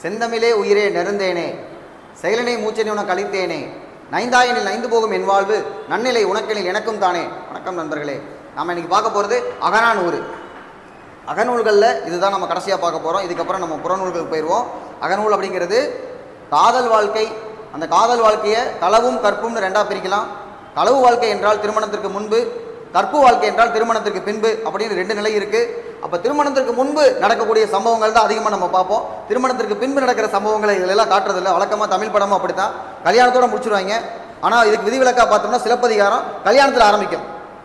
செந்தமிழே உயிரே நெருந்தேனே செயலனை மூச்சனை உனக்கு அளித்தேனே நைந்தாயனில் நைந்து போகும் என் வாழ்வு நன்னிலை உனக்கெனில் எனக்கும் தானே வணக்கம் நண்பர்களே நாம இன்னைக்கு பார்க்க போகிறது அகநானூறு அகநூல்களில் இதுதான் நம்ம கடைசியாக பார்க்க போகிறோம் இதுக்கப்புறம் நம்ம புறநூல்களுக்கு போயிடுவோம் அகநூல் அப்படிங்கிறது காதல் வாழ்க்கை அந்த காதல் வாழ்க்கையை களவும் கற்பும்னு ரெண்டாக பிரிக்கலாம் களவு வாழ்க்கை என்றால் திருமணத்திற்கு முன்பு கற்பு வாழ்க்கை என்றால் திருமணத்திற்கு பின்பு அப்படின்னு ரெண்டு நிலை இருக்குது அப்போ திருமணத்திற்கு முன்பு நடக்கக்கூடிய சம்பவங்கள் தான் அதிகமாக நம்ம பார்ப்போம் திருமணத்திற்கு பின்பு நடக்கிற சம்பவங்களை இதெல்லாம் காட்டுறதில்ல வழக்கமாக தமிழ் படமும் அப்படி தான் கல்யாணத்தோட முடிச்சிருவாங்க ஆனால் இதுக்கு விதிவிலக்காக பார்த்தோம்னா சிலப்பதிகாரம் கல்யாணத்தில் ஆரம்பிக்கும்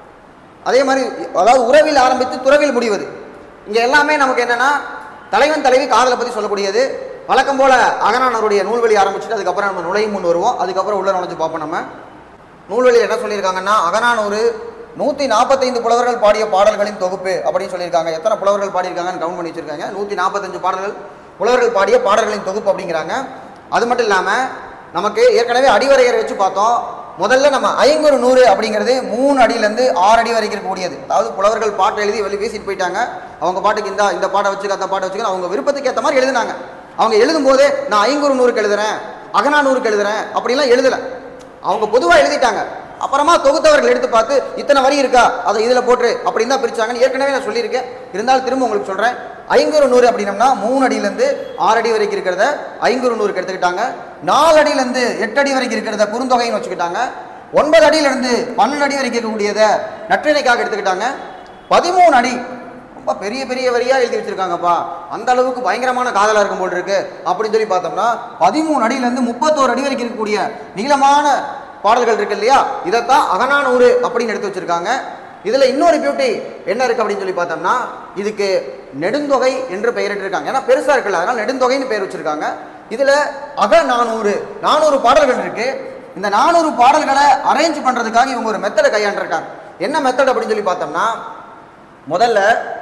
அதே மாதிரி அதாவது உறவில் ஆரம்பித்து துறவில் முடிவது இங்கே எல்லாமே நமக்கு என்னன்னா தலைவன் தலைவி காதலை பற்றி சொல்லக்கூடியது வழக்கம் போல அகனானவருடைய நூல்வழி ஆரம்பிச்சுட்டு அதுக்கப்புறம் நம்ம நுழையும் முன் வருவோம் அதுக்கப்புறம் உள்ள நுழைஞ்சு பார்ப்போம் நம்ம நூல்வழியில் என்ன சொல்லியிருக்காங்கன்னா அகனானூறு நூற்றி நாற்பத்தைந்து புலவர்கள் பாடிய பாடல்களின் தொகுப்பு அப்படின்னு சொல்லியிருக்காங்க எத்தனை புலவர்கள் பாடியிருக்காங்கன்னு கவுண்ட் பண்ணி வச்சிருக்காங்க நூற்றி நாற்பத்தஞ்சு பாடல்கள் புலவர்கள் பாடிய பாடல்களின் தொகுப்பு அப்படிங்கிறாங்க அது மட்டும் இல்லாமல் நமக்கு ஏற்கனவே அடிவரையறை வச்சு பார்த்தோம் முதல்ல நம்ம ஐங்குறு நூறு அப்படிங்கிறது மூணு அடியிலேருந்து ஆறு அடி வரைக்கும் இருக்கக்கூடியது அதாவது புலவர்கள் பாட்டு எழுதி வெளியே வீசிட்டு போயிட்டாங்க அவங்க பாட்டுக்கு இந்த இந்த பாட்டை வச்சுக்க அந்த பாட்டை வச்சுக்க அவங்க விருப்பத்துக்கு ஏற்ற மாதிரி எழுதினாங்க அவங்க எழுதும்போது நான் ஐங்குறு நூறுக்கு எழுதுறேன் அகநானூறுக்கு எழுதுறேன் அப்படிலாம் எழுதலை அவங்க பொதுவாக எழுதிட்டாங்க அப்புறமா தொகுத்தவர்கள் எடுத்து பார்த்து இத்தனை வரி இருக்கா அதை இதில் போட்டு அப்படின்னு தான் பிரிச்சாங்கன்னு ஏற்கனவே நான் சொல்லியிருக்கேன் இருந்தாலும் திரும்ப உங்களுக்கு சொல்கிறேன் ஐங்குறு நூறு அப்படின்னம்னா மூணு அடியிலேருந்து ஆறு அடி வரைக்கும் இருக்கிறத ஐங்குறு நூறுக்கு எடுத்துக்கிட்டாங்க நாலு அடியிலேருந்து எட்டு அடி வரைக்கும் இருக்கிறத குறுந்தொகைன்னு வச்சுக்கிட்டாங்க ஒன்பது அடியிலேருந்து பன்னெண்டு அடி வரைக்கும் இருக்கக்கூடியதை நற்றிணைக்காக எடுத்துக்கிட்டாங்க பதிமூணு அடி ரொம்ப பெரிய பெரிய வரியா எழுதி வச்சிருக்காங்கப்பா அந்த அளவுக்கு பயங்கரமான காதலா இருக்கும் போல் இருக்கு அப்படின்னு சொல்லி பார்த்தோம்னா பதிமூணு அடியிலேருந்து முப்பத்தோரு அடி வரைக்கும் இருக்கக்கூடிய நீளமான பாடல்கள் இருக்கு இல்லையா இதைத்தான் அகநானூறு அப்படின்னு எடுத்து வச்சிருக்காங்க இதுல இன்னொரு பியூட்டி என்ன இருக்கு அப்படின்னு சொல்லி பார்த்தோம்னா இதுக்கு நெடுந்தொகை என்று பெயரிட்டிருக்காங்க ஏன்னா பெருசா இருக்குல்ல அதனால நெடுந்தொகைன்னு பெயர் வச்சிருக்காங்க இதுல அக நானூறு நானூறு பாடல்கள் இருக்கு இந்த நானூறு பாடல்களை அரேஞ்ச் பண்றதுக்காக இவங்க ஒரு மெத்தடை கையாண்டிருக்காங்க என்ன மெத்தட் அப்படின்னு சொல்லி பார்த்தோம்னா முதல்ல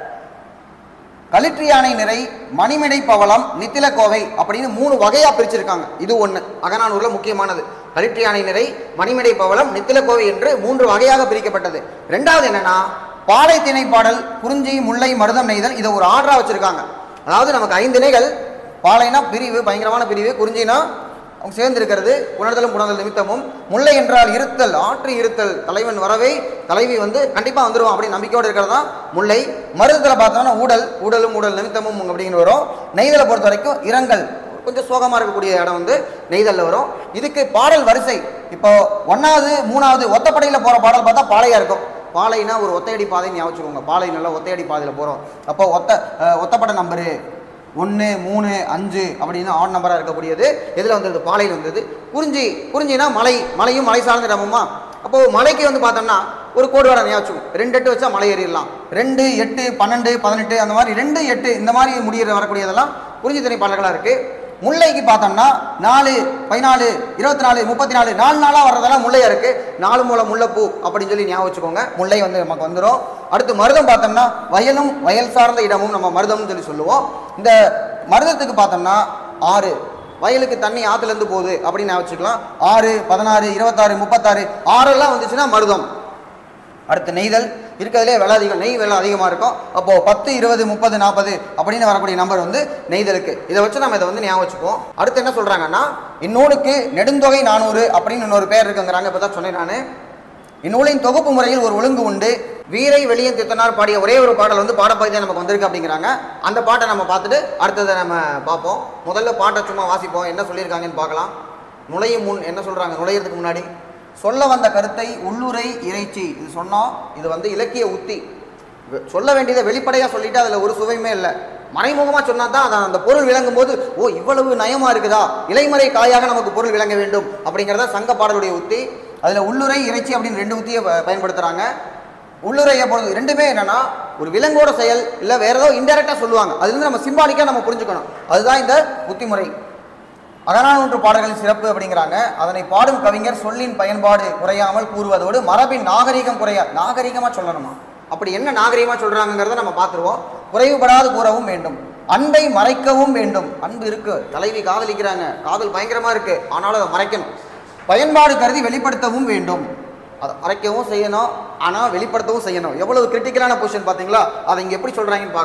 களிற்று யானை நிறை மணிமிடை பவளம் நித்தில கோவை அப்படின்னு மூணு வகையா பிரிச்சிருக்காங்க இது ஒண்ணு அகநானூர்ல முக்கியமானது களிற்று யானை நிறை மணிமிடை பவளம் நித்தில கோவை என்று மூன்று வகையாக பிரிக்கப்பட்டது ரெண்டாவது என்னன்னா பாலை திணை பாடல் குறிஞ்சி முல்லை மருதம் நெய்தல் இதை ஒரு ஆர்டரா வச்சிருக்காங்க அதாவது நமக்கு ஐந்து திணைகள் பாலைனா பிரிவு பயங்கரமான பிரிவு குறிஞ்சினா அவங்க சேர்ந்திருக்கிறது உணர்தலும் உணர்தல் நிமித்தமும் முல்லை என்றால் இருத்தல் ஆற்று இருத்தல் தலைவன் வரவே தலைவி வந்து கண்டிப்பாக வந்துருவான் அப்படின்னு நம்பிக்கையோடு இருக்கிறது தான் முல்லை மருதத்தில் பார்த்தோம்னா ஊடல் ஊடலும் ஊடல் நிமித்தமும் அப்படின்னு வரும் நெய்தலை பொறுத்த வரைக்கும் இரங்கல் கொஞ்சம் சோகமாக இருக்கக்கூடிய இடம் வந்து நெய்தலில் வரும் இதுக்கு பாடல் வரிசை இப்போ ஒன்றாவது மூணாவது ஒத்தப்படையில் போகிற பாடல் பார்த்தா பாலையாக இருக்கும் பாலைனா ஒரு ஒத்தையடி பாதைன்னு ஞாபகம் வச்சுக்கோங்க பாலை நல்லா ஒத்தையடி பாதையில் போகிறோம் அப்போ ஒத்த அஹ், ஒத்தப்படை நம்பரு ஒன்று மூணு அஞ்சு அப்படின்னு ஆட் நம்பராக இருக்கக்கூடியது எதில் வந்தது பாலையில் வந்தது குறிஞ்சி குறிஞ்சினா மலை மலையும் மலை சார்ந்த இடமுமா அப்போது மலைக்கு வந்து பார்த்தோம்னா ஒரு கோடு வர ஞாபகம் ரெண்டு எட்டு வச்சா மலை ஏறிடலாம் ரெண்டு எட்டு பன்னெண்டு பதினெட்டு அந்த மாதிரி ரெண்டு எட்டு இந்த மாதிரி முடிகிற வரக்கூடியதெல்லாம் குறிஞ்சி திணை பாடல்களாக இருக்குது முல்லைக்கு பார்த்தோம்னா நாலு பதினாலு இருபத்தி நாலு முப்பத்தி நாலு நாலு நாளாக வர்றதெல்லாம் முல்லையா இருக்கு நாலு மூலம் முல்லைப்பூ அப்படின்னு சொல்லி ஞாபகம் வச்சுக்கோங்க முல்லை வந்து நமக்கு வந்துடும் அடுத்து மருதம் பார்த்தோம்னா வயலும் வயல் சார்ந்த இடமும் நம்ம மருதம்னு சொல்லி சொல்லுவோம் இந்த மருதத்துக்கு பார்த்தோம்னா ஆறு வயலுக்கு தண்ணி ஆற்றுலேருந்து போகுது அப்படின்னு ஞாபகம் வச்சுக்கலாம் ஆறு பதினாறு இருபத்தாறு முப்பத்தாறு ஆறெல்லாம் வந்துச்சுன்னா மருதம் அடுத்து நெய்தல் இருக்கிறதுலே விலை அதிகம் நெய் விலை அதிகமாக இருக்கும் அப்போது பத்து இருபது முப்பது நாற்பது அப்படின்னு வரக்கூடிய நம்பர் வந்து நெய்தலுக்கு இதை வச்சு நம்ம இதை வந்து ஞாபகம் வச்சுக்குவோம் அடுத்து என்ன சொல்கிறாங்கன்னா இந்நூலுக்கு நெடுந்தொகை நானூறு அப்படின்னு இன்னொரு பேர் இருக்குங்கிறாங்க இப்போ தான் சொன்னேன் நான் இந்நூலின் தொகுப்பு முறையில் ஒரு ஒழுங்கு உண்டு வீரை வெளியன் தித்தனார் பாடிய ஒரே ஒரு பாடல் வந்து பாடப்பகுதியாக நமக்கு வந்திருக்கு அப்படிங்கிறாங்க அந்த பாட்டை நம்ம பார்த்துட்டு அடுத்ததை நம்ம பார்ப்போம் முதல்ல பாட்டை சும்மா வாசிப்போம் என்ன சொல்லியிருக்காங்கன்னு பார்க்கலாம் நுழையும் முன் என்ன சொல்கிறாங்க நுழையிறதுக்கு முன்னாடி சொல்ல வந்த கருத்தை உள்ளுரை இறைச்சி இது சொன்னோம் இது வந்து இலக்கிய உத்தி வெ- சொல்ல வேண்டியதை வெளிப்படையாக சொல்லிட்டு அதில் ஒரு சுவையுமே இல்லை மறைமுகமாக சொன்னா தான் அதை அந்த பொருள் விளங்கும் போது ஓ இவ்வளவு நயமா இருக்குதா இலைமறை காயாக நமக்கு பொருள் விளங்க வேண்டும் அப்படிங்கிறத சங்க பாடலுடைய உத்தி அதில் உள்ளுரை இறைச்சி அப்படின்னு ரெண்டு உத்தியை ப- பயன்படுத்துகிறாங்க உள்ளுரையை பொறுத்து ரெண்டுமே என்னன்னா ஒரு விலங்கோட செயல் இல்லை வேற ஏதோ இன்டெரக்டாக சொல்லுவாங்க அது வந்து நம்ம சிம்பாலிக்காக நம்ம புரிஞ்சுக்கணும் அதுதான் இந்த உத்தி முறை அகநானூற்று பாடல்களின் சிறப்பு அப்படிங்கிறாங்க அதனை பாடும் கவிஞர் சொல்லின் பயன்பாடு குறையாமல் கூறுவதோடு மரபின் நாகரிகம் குறையா நாகரிகமாக சொல்லணுமா அப்படி என்ன நாகரிகமாக சொல்றாங்கங்கிறத நம்ம பார்த்துருவோம் குறைவுபடாது கூறவும் வேண்டும் அன்பை மறைக்கவும் வேண்டும் அன்பு இருக்கு தலைவி காதலிக்கிறாங்க காதல் பயங்கரமா இருக்கு ஆனாலும் அதை மறைக்கணும் பயன்பாடு கருதி வெளிப்படுத்தவும் வேண்டும் அதை மறைக்கவும் செய்யணும் ஆனால் வெளிப்படுத்தவும் செய்யணும் எவ்வளவு கிரிட்டிக்கலான பொசிஷன் பார்த்தீங்களா அதை இங்கே எப்படி சொல்கிறாங்கன்னு பார்க்கலாம்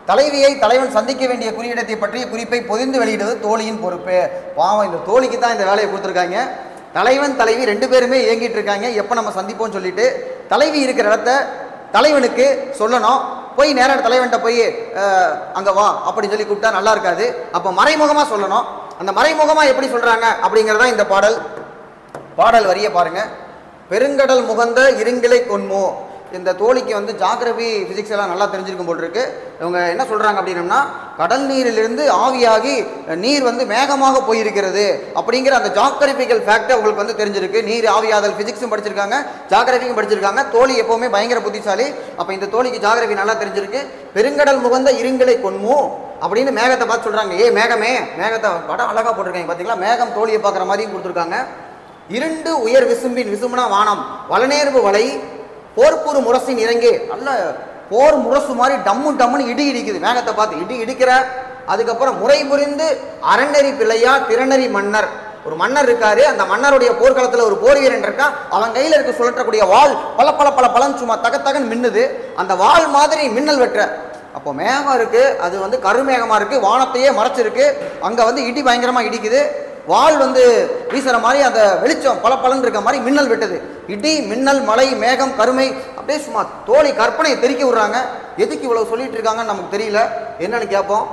தலைவியை தலைவன் சந்திக்க வேண்டிய குறியிடத்தை பற்றிய குறிப்பை பொதிந்து வெளியிடுவது தோழியின் பொறுப்பு பாவம் இந்த தோழிக்கு தான் இந்த வேலையை கொடுத்துருக்காங்க தலைவன் தலைவி ரெண்டு பேருமே இயங்கிட்டு இருக்காங்க எப்போ நம்ம சந்திப்போம்னு சொல்லிட்டு தலைவி இருக்கிற இடத்த தலைவனுக்கு சொல்லணும் போய் நேரா தலைவன்கிட்ட போய் அஹ், அங்க வா அப்படின்னு சொல்லி கூப்பிட்டா நல்லா இருக்காது அப்போ மறைமுகமா சொல்லணும் அந்த மறைமுகமா எப்படி சொல்றாங்க அப்படிங்கறதா இந்த பாடல் பாடல் வரிய பாருங்க பெருங்கடல் முகந்த இருங்கிலை கொன்மோ இந்த தோழிக்கு வந்து ஜாகிரபி பிசிக்ஸ் எல்லாம் நல்லா தெரிஞ்சிருக்கும் போல் இருக்கு இவங்க என்ன சொல்றாங்க அப்படின்னம்னா கடல் நீரிலிருந்து ஆவியாகி நீர் வந்து மேகமாக போயிருக்கிறது அப்படிங்கிற அந்த ஜாகிரபிக்கல் ஃபேக்ட் அவங்களுக்கு வந்து தெரிஞ்சிருக்கு நீர் ஆவியாதல் பிசிக்ஸும் படிச்சிருக்காங்க ஜாகிரபியும் படிச்சிருக்காங்க தோழி எப்பவுமே பயங்கர புத்திசாலி அப்ப இந்த தோழிக்கு ஜாகிரபி நல்லா தெரிஞ்சிருக்கு பெருங்கடல் முகந்த இருங்கிலை கொன்மோ அப்படின்னு மேகத்தை பார்த்து சொல்றாங்க ஏ மேகமே மேகத்தை படம் அழகா போட்டிருக்காங்க பாத்தீங்களா மேகம் தோழியை பார்க்குற மாதிரியும் கொடுத்துருக்காங்க இருண்டு உயர் விசும்பின் விசும்புனா வானம் வளநேர்வு வலை போர்ப்புறு முரசின் இறங்கி நல்ல போர் முரசு மாதிரி டம்மு டம்முன்னு இடி இடிக்குது மேகத்தை பார்த்து இடி இடிக்கிற அதுக்கப்புறம் முறை புரிந்து அறநெறி பிள்ளையா திறனறி மன்னர் ஒரு மன்னர் இருக்காரு அந்த மன்னருடைய போர்க்களத்துல ஒரு போர் வீரன் இருக்கான் அவன் கையில இருக்க சுழற்றக்கூடிய வாள் பல பல பல பலன் சும்மா தக தகன்னு மின்னுது அந்த வாள் மாதிரி மின்னல் வெட்டுற அப்போ மேகம் இருக்கு அது வந்து கருமேகமா இருக்கு வானத்தையே மறைச்சிருக்கு அங்க வந்து இடி பயங்கரமா இடிக்குது வாள் வந்து வீசுற மாதிரி அந்த வெளிச்சம் பல பலன் இருக்க மாதிரி மின்னல் வெட்டுது இடி மின்னல் மலை மேகம் கருமை அப்படியே சும்மா தோழி கற்பனையை தெறிக்க விடுறாங்க எதுக்கு இவ்வளவு சொல்லிட்டு இருக்காங்கன்னு நமக்கு தெரியல என்னன்னு கேட்போம்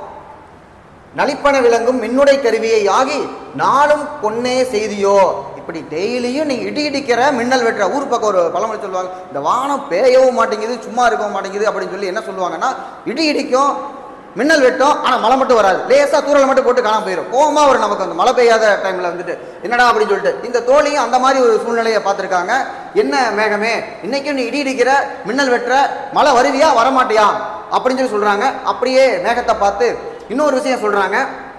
நலிப்பன விளங்கும் மின்னுடை கருவியை ஆகி நாளும் பொன்னே செய்தியோ இப்படி டெய்லியும் நீ இடி இடிக்கிற மின்னல் வெட்டுற ஊர் பக்கம் ஒரு பழமொழி சொல்லுவாங்க இந்த வானம் பேயவும் மாட்டேங்குது சும்மா இருக்கவும் மாட்டேங்குது அப்படின்னு சொல்லி என்ன சொல்லுவாங்கன்னா இடி இடிக்கும் மின்னல் வெட்டும் ஆனால் மழை மட்டும் வராது லேசாக தூரல் மட்டும் போட்டு காணாம போயிடும் கோவமா வரும் நமக்கு அந்த மழை பெய்யாத டைமில் வந்துட்டு என்னடா அப்படின்னு சொல்லிட்டு இந்த தோழியும் அந்த மாதிரி ஒரு சூழ்நிலையை பார்த்துருக்காங்க என்ன மேகமே இன்னைக்கும் நீ இடி இடிக்கிற மின்னல் வெட்டுற மழை வருவியா வரமாட்டியா அப்படின்னு சொல்லி சொல்றாங்க அப்படியே மேகத்தை பார்த்து இன்னொரு விஷயம் சொல்றாங்க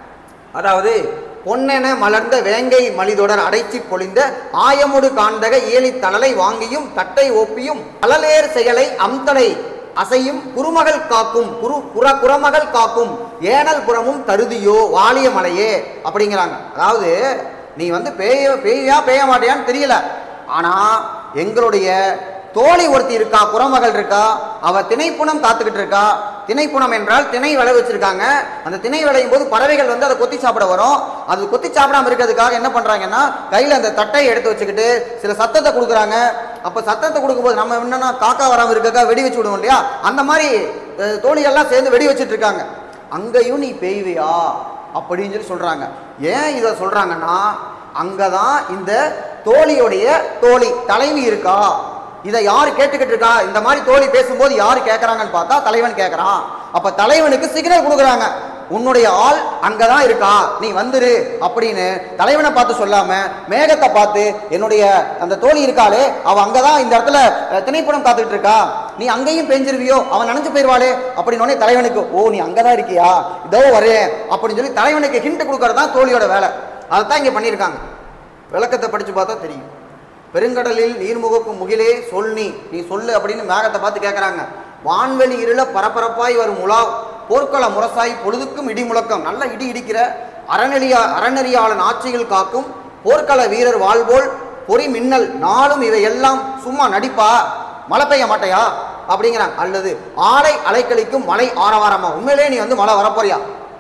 அதாவது பொன்னென மலர்ந்த வேங்கை மலிதொடர் அடைச்சி பொழிந்த ஆயமுடு காண்டக ஏலி தளலை வாங்கியும் தட்டை ஒப்பியும் அலலேர் செயலை அம்தலை அசையும் குருமகள் காக்கும் குரு குற குறமகள் காக்கும் ஏனல் புறமும் தருதியோ வாலிய மலையே அப்படிங்கிறாங்க அதாவது நீ வந்து பேய பேயா பேய மாட்டியான்னு தெரியல ஆனா எங்களுடைய தோழி ஒருத்தி இருக்கா குறமகள் இருக்கா அவ திணைப்புணம் காத்துக்கிட்டு இருக்கா திணைப்புணம் என்றால் திணை விளை வச்சிருக்காங்க அந்த திணை விளையும் போது பறவைகள் வந்து அதை கொத்தி சாப்பிட வரும் அது கொத்தி சாப்பிடாம இருக்கிறதுக்காக என்ன பண்றாங்கன்னா கையில அந்த தட்டையை எடுத்து வச்சுக்கிட்டு சில சத்தத்தை கொடுக்குறாங்க அப்ப சத்தத்தை கொடுக்கும்போது நம்ம என்னன்னா காக்கா வராம இருக்கக்கா வெடி வச்சு விடுவோம் இல்லையா அந்த மாதிரி அஹ், தோழிகள்லாம் சேர்ந்து வெடி வச்சிட்டு இருக்காங்க அங்கேயும் நீ பெய்வியா அப்படின்னு சொல்லி சொல்றாங்க ஏன் இதை சொல்றாங்கன்னா அங்கதான் இந்த தோழியுடைய தோழி தலைவி இருக்கா இதை யார் கேட்டுக்கிட்டு இருக்கா இந்த மாதிரி தோழி பேசும்போது யார் கேட்கறாங்கன்னு பார்த்தா தலைவன் கேட்கறான் அப்ப தலைவனுக்கு சிக்னல் கொடுக்குறாங்க உன்னுடைய ஆள் அங்கதான் இருக்கா நீ வந்துரு அப்படின்னு தலைவனை பார்த்து சொல்லாம மேகத்தை பார்த்து என்னுடைய அந்த தோழி இருக்காளே அவ அங்கதான் இந்த இடத்துல அஹ், திணைப்படம் காத்துக்கிட்டு இருக்கா நீ அங்கேயும் பெஞ்சிருவியோ அவன் நினைச்சு போயிருவாளே அப்படின்னு உடனே தலைவனுக்கு ஓ நீ அங்கதான் இருக்கியா இதோ வரேன் அப்படின்னு சொல்லி தலைவனுக்கு ஹிண்ட் கொடுக்கறது தான் தோழியோட வேலை அதைத்தான் இங்க பண்ணியிருக்காங்க விளக்கத்தை படிச்சு பார்த்தா தெரியும் பெருங்கடலில் நீர்முகக்கும் முகிலே சொல் நீ நீ சொல்லு அப்படின்னு மேகத்தை பார்த்து கேட்குறாங்க வான்வெளி இருள பரபரப்பாய் வரும் உலா போர்க்கள முரசாய் பொழுதுக்கும் இடி முழக்கம் நல்ல இடி இடிக்கிற அறநெறியா அறநெறியாளன் ஆட்சியில் காக்கும் போர்க்கள வீரர் வாழ்போல் பொறி மின்னல் நாளும் இவை எல்லாம் சும்மா நடிப்பா மழை பெய்ய மாட்டையா அப்படிங்கிறாங்க அல்லது ஆலை அலைக்கழிக்கும் மலை ஆரவாரமா உண்மையிலே நீ வந்து மழை வரப்போறியா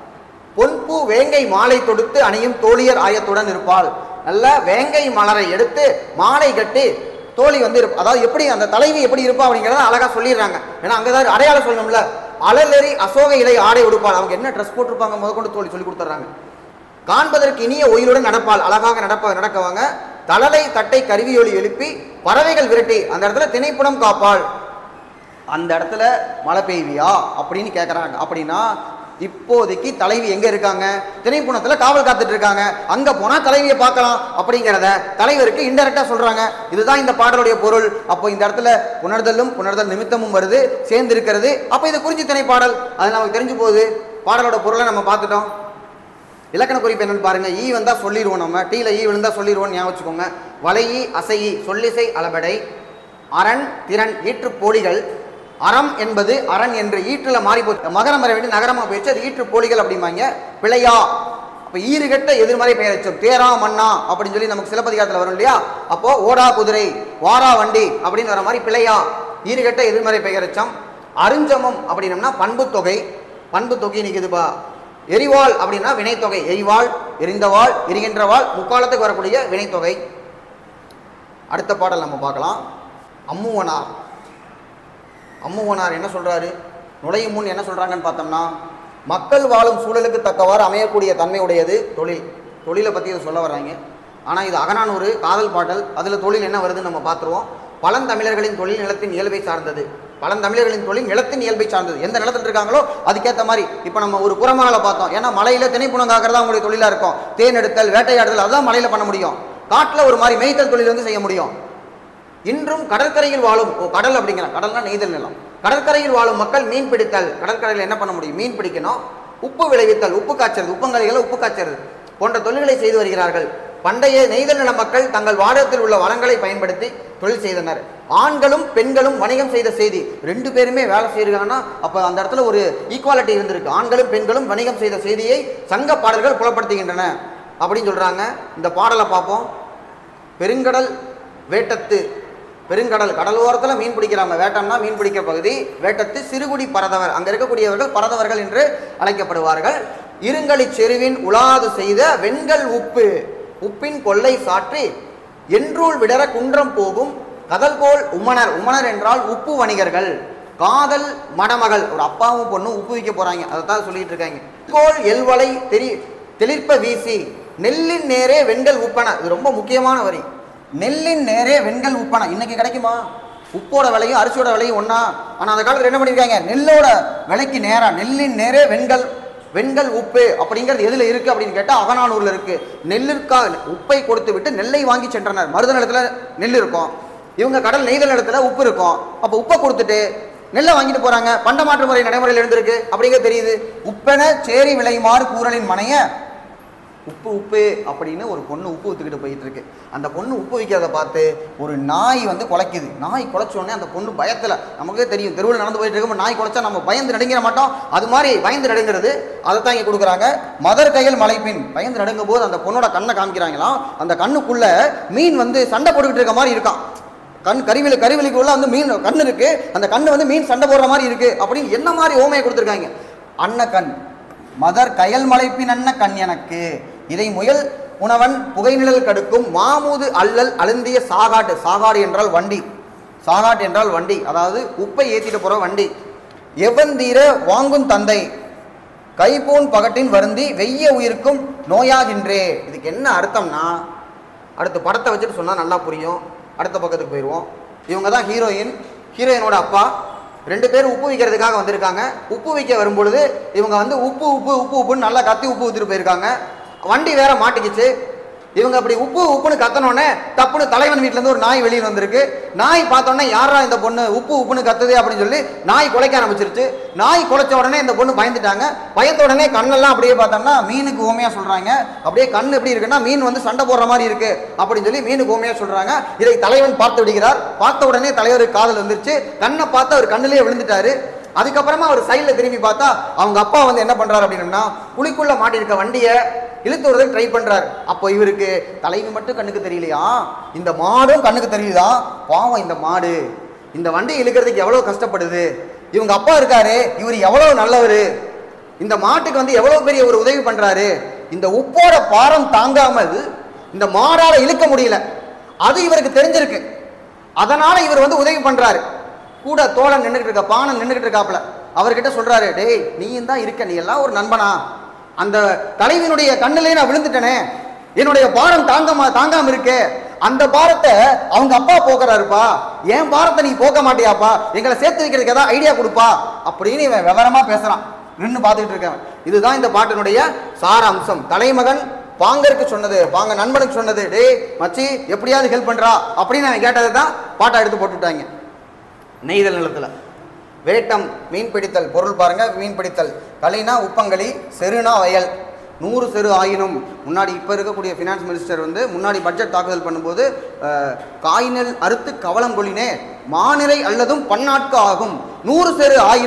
பொன்பூ வேங்கை மாலை தொடுத்து அணியும் தோழியர் ஆயத்துடன் இருப்பாள் நல்ல வேங்கை மலரை எடுத்து மாலை கட்டி தோழி வந்து இருப்ப அதாவது எப்படி அந்த தலைவி எப்படி இருப்பா அப்படிங்கிறத அழகா சொல்லிடுறாங்க ஏன்னா அங்கதான் அடையாளம் சொல்லணும்ல அலலெறி அசோக இலை ஆடை உடுப்பாள் அவங்க என்ன ட்ரெஸ் போட்டிருப்பாங்க முதற்கொண்டு தோழி சொல்லி கொடுத்துட்றாங்க காண்பதற்கு இனிய ஒயிலுடன் நடப்பாள் அழகாக நடப்ப நடக்கவங்க தலலை தட்டை கருவியொலி எழுப்பி பறவைகள் விரட்டி அந்த இடத்துல திணைப்புணம் காப்பாள் அந்த இடத்துல மழை பெய்வியா அப்படின்னு கேட்குறாங்க அப்படின்னா இப்போதைக்கு தலைவி எங்க இருக்காங்க திணைப்புணத்துல காவல் காத்துட்டு இருக்காங்க அங்க போனா தலைவியை பார்க்கலாம் அப்படிங்கிறத தலைவருக்கு இன்டெரக்டா சொல்றாங்க இதுதான் இந்த பாடலுடைய பொருள் அப்போ இந்த இடத்துல புணர்தலும் புணர்தல் நிமித்தமும் வருது சேர்ந்து இருக்கிறது அப்போ இது குறிஞ்சி திணை பாடல் அது நமக்கு தெரிஞ்சு போகுது பாடலோட பொருளை நம்ம பார்த்துட்டோம் இலக்கண குறிப்பு என்னன்னு பாருங்க ஈ வந்தா சொல்லிடுவோம் நம்ம டீல ஈ விழுந்தா சொல்லிடுவோம் ஞாபகம் வச்சுக்கோங்க வலையி அசையி சொல்லிசை அளபடை அரண் திறன் ஈற்று போலிகள் அறம் என்பது அரண் என்று ஈற்றுல மாறி போச்சு மகரம் வர வேண்டி நகரமா போயிடுச்சு அது ஈற்று போலிகள் அப்படிம்பாங்க பிழையா அப்ப ஈறுகட்ட எதிர்மறை பெயரச்சம் தேரா மன்னா அப்படின்னு சொல்லி நமக்கு சிலப்பதிகாரத்துல வரும் இல்லையா அப்போ ஓடா குதிரை வாரா வண்டி அப்படின்னு வர மாதிரி பிழையா ஈறுகட்ட எதிர்மறை பெயரச்சம் அருஞ்சமம் அப்படின்னம்னா பண்பு தொகை பண்பு தொகை நிற்குதுப்பா எரிவாள் அப்படின்னா வினைத்தொகை எரிவாள் எரிந்தவாள் எரிகின்றவாள் முக்காலத்துக்கு வரக்கூடிய வினைத்தொகை அடுத்த பாடல் நம்ம பார்க்கலாம் அம்முவனார் அம்முவனார் என்ன சொல்றாரு நுழையும் முன் என்ன சொல்றாங்கன்னு பார்த்தோம்னா மக்கள் வாழும் சூழலுக்கு தக்கவாறு அமையக்கூடிய தன்மை உடையது தொழில் தொழிலை பற்றி இதை சொல்ல வர்றாங்க ஆனால் இது அகநானூறு காதல் பாடல் அதில் தொழில் என்ன வருதுன்னு நம்ம பார்த்துருவோம் பழந்தமிழர்களின் தொழில் நிலத்தின் இயல்பை சார்ந்தது பழந்தமிழர்களின் தொழில் நிலத்தின் இயல்பை சார்ந்தது எந்த நிலத்தில் இருக்காங்களோ அதுக்கேற்ற மாதிரி இப்போ நம்ம ஒரு புறமகளை பார்த்தோம் ஏன்னா மலையில் திணைப்புணம் காக்கிறதா அவங்களுடைய தொழிலாக இருக்கும் தேன் எடுத்தல் வேட்டையாடுதல் அதுதான் மலையில் பண்ண முடியும் காட்டில் ஒரு மாதிரி மேய்த்தல் தொழில் வந்து செய்ய முடியும் இன்றும் கடற்கரையில் வாழும் ஓ கடல் அப்படிங்கிறான் கடல்னா நெய்தல் நிலம் கடற்கரையில் வாழும் மக்கள் மீன் பிடித்தல் கடற்கரையில் என்ன பண்ண முடியும் மீன் பிடிக்கணும் உப்பு விளைவித்தல் உப்பு காய்ச்சறது உப்பங்கரைகளை உப்பு காய்ச்சறது போன்ற தொழில்களை செய்து வருகிறார்கள் பண்டைய நெய்தல் நில மக்கள் தங்கள் வாடத்தில் உள்ள வளங்களை பயன்படுத்தி தொழில் செய்தனர் ஆண்களும் பெண்களும் வணிகம் செய்த செய்தி ரெண்டு பேருமே வேலை செய்யிருக்காங்கன்னா அப்போ அந்த இடத்துல ஒரு ஈக்குவாலிட்டி இருந்திருக்கு ஆண்களும் பெண்களும் வணிகம் செய்த செய்தியை சங்க பாடல்கள் புலப்படுத்துகின்றன அப்படின்னு சொல்றாங்க இந்த பாடலை பார்ப்போம் பெருங்கடல் வேட்டத்து பெருங்கடல் கடலோரத்தில் மீன் பிடிக்கிறாங்க வேட்டம்னா மீன் பிடிக்கிற பகுதி வேட்டத்து சிறுகுடி பரதவர் அங்கே இருக்கக்கூடியவர்கள் பரதவர்கள் என்று அழைக்கப்படுவார்கள் இருங்களி செருவின் உலாது செய்த வெண்கல் உப்பு உப்பின் கொள்ளை சாற்றி என்றூள் விடர குன்றம் போகும் கதல் போல் உம்மனர் உம்மனர் என்றால் உப்பு வணிகர்கள் காதல் மணமகள் ஒரு அப்பாவும் பொண்ணும் உப்பு விற்க போறாங்க அதை தான் சொல்லிட்டு இருக்காங்க கோல் எல்வலை தெரி தெளிர்ப்ப வீசி நெல்லின் நேரே வெண்கல் உப்பன இது ரொம்ப முக்கியமான வரி நெல்லின் நேரே வெண்கல் உப்பன இன்னைக்கு கிடைக்குமா உப்போட விலையும் அரிசியோட விலையும் ஒண்ணா ஆனா அந்த காலத்துல என்ன பண்ணிருக்காங்க நெல்லோட விலைக்கு நேரா நெல்லின் நேரே வெண்கல் வெண்கல் உப்பு அப்படிங்கிறது எதுல இருக்கு அப்படின்னு கேட்டா அகநானூர்ல இருக்கு நெல்லிற்கா உப்பை கொடுத்து விட்டு நெல்லை வாங்கி சென்றனர் மருத நிலத்துல நெல் இருக்கும் இவங்க கடல் நெய்தல் நிலத்துல உப்பு இருக்கும் அப்ப உப்பை கொடுத்துட்டு நெல்லை வாங்கிட்டு போறாங்க பண்ட மாற்று முறை நடைமுறையில் இருந்திருக்கு அப்படிங்கிறது தெரியுது உப்பென சேரி விளையுமாறு கூறலின் மனைய உப்பு உப்பு அப்படின்னு ஒரு பொண்ணு உப்பு ஊத்துக்கிட்டு போயிட்டு இருக்கு அந்த பொண்ணு உப்பு வைக்கிறத பார்த்து ஒரு நாய் வந்து குலைக்குது நாய் குலைச்ச உடனே அந்த பொண்ணு பயத்துல நமக்கே தெரியும் தெருவில் நடந்து போயிட்டு இருக்கும் நாய் குலைச்சா நம்ம பயந்து நடுங்கிற மாட்டோம் அது மாதிரி பயந்து நடுங்கிறது அதை தான் இங்கே கொடுக்குறாங்க மதர் கையில் மலைப்பின் பயந்து நடுங்கும் போது அந்த பொண்ணோட கண்ணை காமிக்கிறாங்களாம் அந்த கண்ணுக்குள்ள மீன் வந்து சண்டை போட்டுக்கிட்டு இருக்க மாதிரி இருக்கான் கண் கருவில கருவிலிக்குள்ள வந்து மீன் கண் இருக்கு அந்த கண்ணு வந்து மீன் சண்டை போடுற மாதிரி இருக்கு அப்படின்னு என்ன மாதிரி ஓமையை கொடுத்துருக்காங்க அன்ன கண் மதர் கயல் மலைப்பின் அன்ன கண் எனக்கு இதை முயல் உணவன் புகைநிழல் கடுக்கும் மாமூது அல்லல் அழுந்திய சாகாட்டு சாகாடு என்றால் வண்டி சாகாட்டு என்றால் வண்டி அதாவது உப்பை ஏத்திட்டு போற வண்டி எவந்தீர வாங்கும் தந்தை கைபூன் பகட்டின் வருந்தி வெய்ய உயிருக்கும் நோயாகின்றே இதுக்கு என்ன அர்த்தம்னா அடுத்த படத்தை வச்சுட்டு சொன்னால் நல்லா புரியும் அடுத்த பக்கத்துக்கு போயிடுவோம் இவங்க தான் ஹீரோயின் ஹீரோயினோட அப்பா ரெண்டு பேரும் உப்பு விற்கிறதுக்காக வந்திருக்காங்க உப்பு விற்க வரும்பொழுது இவங்க வந்து உப்பு உப்பு உப்பு உப்புன்னு நல்லா கத்தி உப்பு ஊற்றிட்டு போயிருக்காங்க வண்டி வேற மாட்டிக்கிச்சு இவங்க அப்படி உப்பு உப்புன்னு கத்தனோடனே தப்புன்னு தலைவன் வீட்ல இருந்து ஒரு நாய் வெளியில் வந்திருக்கு நாய் பார்த்தோன்னே யாரா இந்த பொண்ணு உப்பு உப்புன்னு கத்துது அப்படின்னு சொல்லி நாய் குலைக்க ஆரம்பிச்சிருச்சு நாய் குலைச்ச உடனே இந்த பொண்ணு பயந்துட்டாங்க பயந்த உடனே கண்ணெல்லாம் அப்படியே பார்த்தோம்னா மீனுக்கு ஓமையா சொல்றாங்க அப்படியே கண் எப்படி இருக்குன்னா மீன் வந்து சண்டை போடுற மாதிரி இருக்கு அப்படின்னு சொல்லி மீனுக்கு ஓமையா சொல்றாங்க இதை தலைவன் பார்த்து விடுகிறார் பார்த்த உடனே தலைவருக்கு காதல் வந்துருச்சு கண்ணை பார்த்து அவர் கண்ணிலேயே விழுந்துட்டாரு அதுக்கப்புறமா அவர் சைடில் திரும்பி பார்த்தா அவங்க அப்பா வந்து என்ன பண்றாரு அப்படின்னா குழிக்குள்ள மாட்டியிருக்க வண்டியை இழுத்து வரதுக்கு ட்ரை பண்றாரு அப்போ இவருக்கு தலைவி மட்டும் கண்ணுக்கு தெரியலையா இந்த மாடும் கண்ணுக்கு தெரியுதா பாவம் இந்த மாடு இந்த வண்டி இழுக்கிறதுக்கு எவ்வளவு கஷ்டப்படுது இவங்க அப்பா இருக்காரு இவர் எவ்வளவு நல்லவர் இந்த மாட்டுக்கு வந்து எவ்வளவு பெரிய ஒரு உதவி பண்றாரு இந்த உப்போட பாரம் தாங்காமல் இந்த மாடால இழுக்க முடியல அது இவருக்கு தெரிஞ்சிருக்கு அதனால இவர் வந்து உதவி பண்றாரு கூட தோழன் நின்றுகிட்டு இருக்க பானம் நின்றுகிட்டு இருக்காப்ல அவர்கிட்ட சொல்றாரு டேய் நீயும் தான் இருக்க நீ எல்லாம் ஒரு நண்பனா அந்த தலைவியினுடைய கண்ணிலே நான் விழுந்துட்டேனே என்னுடைய பாரம் தாங்காம தாங்காம இருக்கே அந்த பாரத்தை அவங்க அப்பா போக்குறாருப்பா என் பாரத்தை நீ போக்க மாட்டியாப்பா எங்களை சேர்த்து வைக்கிறதுக்கு ஏதாவது ஐடியா கொடுப்பா அப்படின்னு இவன் விவரமா பேசுறான் நின்று பார்த்துக்கிட்டு இருக்கேன் இதுதான் இந்த பாட்டினுடைய சார அம்சம் தலைமகன் பாங்கருக்கு சொன்னது பாங்க நண்பனுக்கு சொன்னது டேய் மச்சி எப்படியாவது ஹெல்ப் பண்றா அப்படின்னு அவன் கேட்டதை தான் பாட்டா எடுத்து போட்டுவிட்டாங்க நெய்தல் நிலத்துல வேட்டம் மீன் பிடித்தல் பொருள் பாருங்க மீன் பிடித்தல் களினா உப்பங்களி செருனா வயல் நூறு செரு ஆயினும் முன்னாடி இப்போ இருக்கக்கூடிய ஃபினான்ஸ் மினிஸ்டர் வந்து முன்னாடி பட்ஜெட் தாக்குதல் பண்ணும்போது அஹ், காய்நெல் அறுத்து கவலம் கொள்ளினே மாநிலை அல்லதும் பன்னாட்கு ஆகும் நூறு செரு ஆயினும்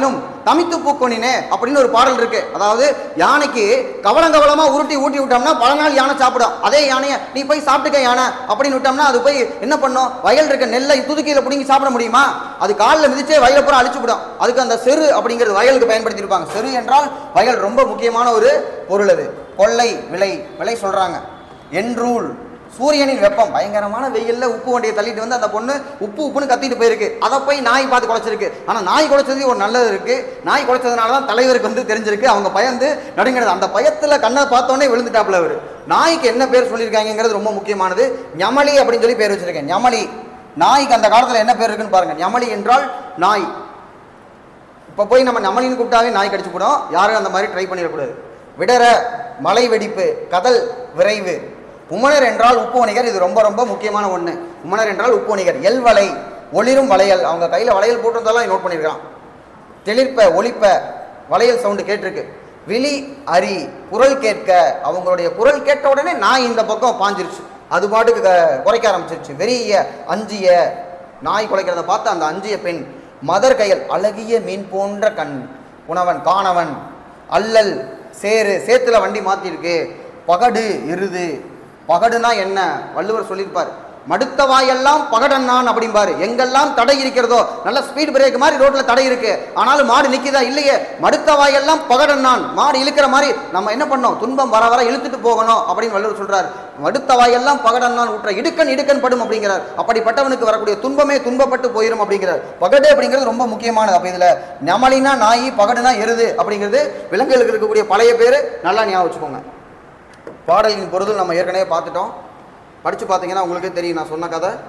தமித்து பூக்கொனினே அப்படின்னு ஒரு பாடல் இருக்கு அதாவது யானைக்கு கவலம் கவலமா உருட்டி ஊட்டி விட்டோம்னா பல நாள் யானை சாப்பிடும் அதே யானையை நீ போய் சாப்பிட்டுக்க யானை அப்படின்னு விட்டோம்னா அது போய் என்ன பண்ணும் வயல் இருக்க நெல்லை துதுக்கியில பிடிங்கி சாப்பிட முடியுமா அது காலில் மிதிச்சே வயலை பூரா அழிச்சு விடும் அதுக்கு அந்த செரு அப்படிங்கிறது வயலுக்கு பயன்படுத்தியிருப்பாங்க செரு என்றால் வயல் ரொம்ப முக்கியமான ஒரு பொருள் அது கொள்ளை விலை விலை சொல்றாங்க என்றூல் சூரியனின் வெப்பம் பயங்கரமான வெயில்ல உப்பு வண்டியை தள்ளிட்டு வந்து அந்த பொண்ணு உப்பு உப்புன்னு கத்திட்டு போயிருக்கு அதை போய் நாய் பார்த்து குலைச்சிருக்கு ஆனா நாய் குலைச்சது ஒரு நல்லது இருக்கு நாய் குலைச்சதுனால தான் தலைவருக்கு வந்து தெரிஞ்சிருக்கு அவங்க பயந்து நடுங்கிறது அந்த பயத்துல கண்ணை பார்த்தோன்னே விழுந்துட்டாப்ல அவரு நாய்க்கு என்ன பேர் சொல்லியிருக்காங்கிறது ரொம்ப முக்கியமானது ஞமலி அப்படின்னு சொல்லி பேர் வச்சிருக்கேன் ஞமலி நாய்க்கு அந்த காலத்துல என்ன பேர் இருக்குன்னு பாருங்க ஞமலி என்றால் நாய் இப்போ போய் நம்ம நம்மளின்னு கூப்பிட்டாவே நாய் கடிச்சு போடும் யாரும் அந்த மாதிரி ட்ரை பண்ணிடக்கூடாது விடற மலை வெடிப்பு கதல் விரைவு உமனர் என்றால் உப்பு வணிகர் இது ரொம்ப ரொம்ப முக்கியமான ஒன்று உமனர் என்றால் உப்பு வணிகர் எல் வலை ஒளிரும் வளையல் அவங்க கையில் வளையல் போட்டிருந்தாலும் நோட் பண்ணியிருக்கான் தெளிர்ப்ப ஒளிப்ப வளையல் சவுண்டு கேட்டிருக்கு விழி அரி குரல் கேட்க அவங்களுடைய குரல் கேட்ட உடனே நாய் இந்த பக்கம் பாஞ்சிருச்சு அது பாட்டுக்கு க- குறைக்க ஆரம்பிச்சிருச்சு வெறிய அஞ்சிய நாய் குலைக்கிறத பார்த்து அந்த அஞ்சிய பெண் மதர் கையல் அழகிய மீன் போன்ற கண் உணவன் காணவன் அல்லல் சேரு சேத்துல வண்டி மாத்திருக்கு பகடு எருது பகடுனா என்ன வள்ளுவர் சொல்லியிருப்பார் மடுத்த வாயெல்லாம் பகடன்னான் அப்படிம்பாரு எங்கெல்லாம் தடை இருக்கிறதோ நல்ல ஸ்பீட் பிரேக் மாதிரி ரோட்ல தடை இருக்கு ஆனாலும் மாடு நிக்குதா இல்லையே மடுத்த வாயெல்லாம் பகடன்னான் மாடு இழுக்கிற மாதிரி நம்ம என்ன பண்ணோம் துன்பம் வர வர இழுத்துட்டு போகணும் அப்படின்னு வள்ளுவர் சொல்றார் மடுத்த வாயெல்லாம் பகடன்னான் ஊற்ற இடுக்கன் இடுக்கன் படும் அப்படிங்கிறார் அப்படிப்பட்டவனுக்கு வரக்கூடிய துன்பமே துன்பப்பட்டு போயிடும் அப்படிங்கிறார் பகடு அப்படிங்கிறது ரொம்ப முக்கியமானது அப்ப இதுல நமலினா நாய் பகடுனா எருது அப்படிங்கிறது விலங்குகளுக்கு இருக்கக்கூடிய பழைய பேரு நல்லா ஞாபகம் வச்சுக்கோங்க பாடலின் பொருள் நம்ம ஏற்கனவே பார்த்துட்டோம் படித்து பார்த்தீங்கன்னா உங்களுக்கே தெரியும் நான் சொன்ன கதை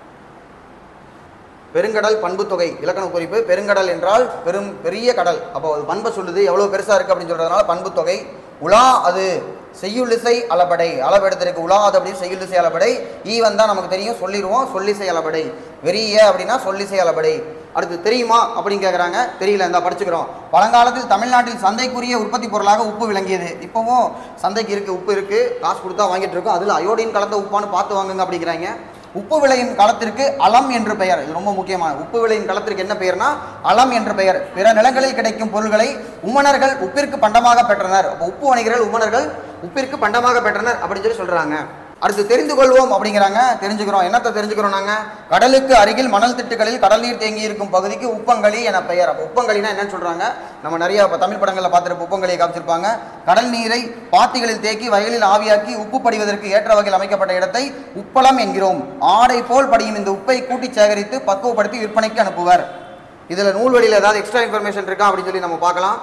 பெருங்கடல் பண்பு தொகை இலக்கண குறிப்பு பெருங்கடல் என்றால் பெரும் பெரிய கடல் அப்போ அது பண்பை சொல்லுது எவ்வளோ பெருசாக இருக்குது அப்படின்னு சொல்கிறதுனால பண்பு தொகை உலா அது செய்யுளிசை அளபடை அளவெடுத்திருக்கு உலா அது அப்படின்னு செய்யுளிசை அளபடை ஈ வந்தால் நமக்கு தெரியும் சொல்லிடுவோம் சொல்லிசை அளபடை வெறிய அப்படின்னா சொல்லிசை அளபடை அடுத்து தெரியுமா அப்படின்னு கேட்குறாங்க தெரியல இந்த படிச்சுக்கிறோம் பழங்காலத்தில் தமிழ்நாட்டில் சந்தைக்குரிய உற்பத்தி பொருளாக உப்பு விளங்கியது இப்போவும் சந்தைக்கு இருக்குது உப்பு இருக்குது காசு கொடுத்தா வாங்கிட்டு இருக்கோம் அதில் அயோடின் கலந்த உப்பான்னு பார்த்து வாங்குங்க அப்படிங்கிறாங்க உப்பு விளையின் களத்திற்கு அலம் என்று பெயர் இது ரொம்ப முக்கியமான உப்பு விளையின் களத்திற்கு என்ன பெயர்னா அலம் என்று பெயர் பிற நிலங்களில் கிடைக்கும் பொருள்களை உமணர்கள் உப்பிற்கு பண்டமாக பெற்றனர் அப்போ உப்பு வணிகர்கள் உமணர்கள் உப்பிற்கு பண்டமாக பெற்றனர் அப்படின்னு சொல்லி சொல்றாங்க அடுத்து தெரிந்து கொள்வோம் அப்படிங்கிறாங்க தெரிஞ்சுக்கிறோம் என்னத்தை தெரிஞ்சுக்கிறோம் நாங்க கடலுக்கு அருகில் மணல் திட்டுகளில் கடல் நீர் தேங்கி இருக்கும் பகுதிக்கு உப்பங்களி என பெயர் அப்போ உப்பங்களினா என்னன்னு சொல்றாங்க நம்ம நிறைய இப்ப தமிழ் படங்களில் பார்த்துருப்போம் உப்பங்களியை காமிச்சிருப்பாங்க கடல் நீரை பாத்திகளில் தேக்கி வயலில் ஆவியாக்கி உப்பு படிவதற்கு ஏற்ற வகையில் அமைக்கப்பட்ட இடத்தை உப்பளம் என்கிறோம் ஆடை போல் படியும் இந்த உப்பை கூட்டி சேகரித்து பக்குவப்படுத்தி விற்பனைக்கு அனுப்புவர் இதில் நூல்வழியில் ஏதாவது எக்ஸ்ட்ரா இன்ஃபர்மேஷன் இருக்கா அப்படின்னு சொல்லி நம்ம பார்க்கலாம்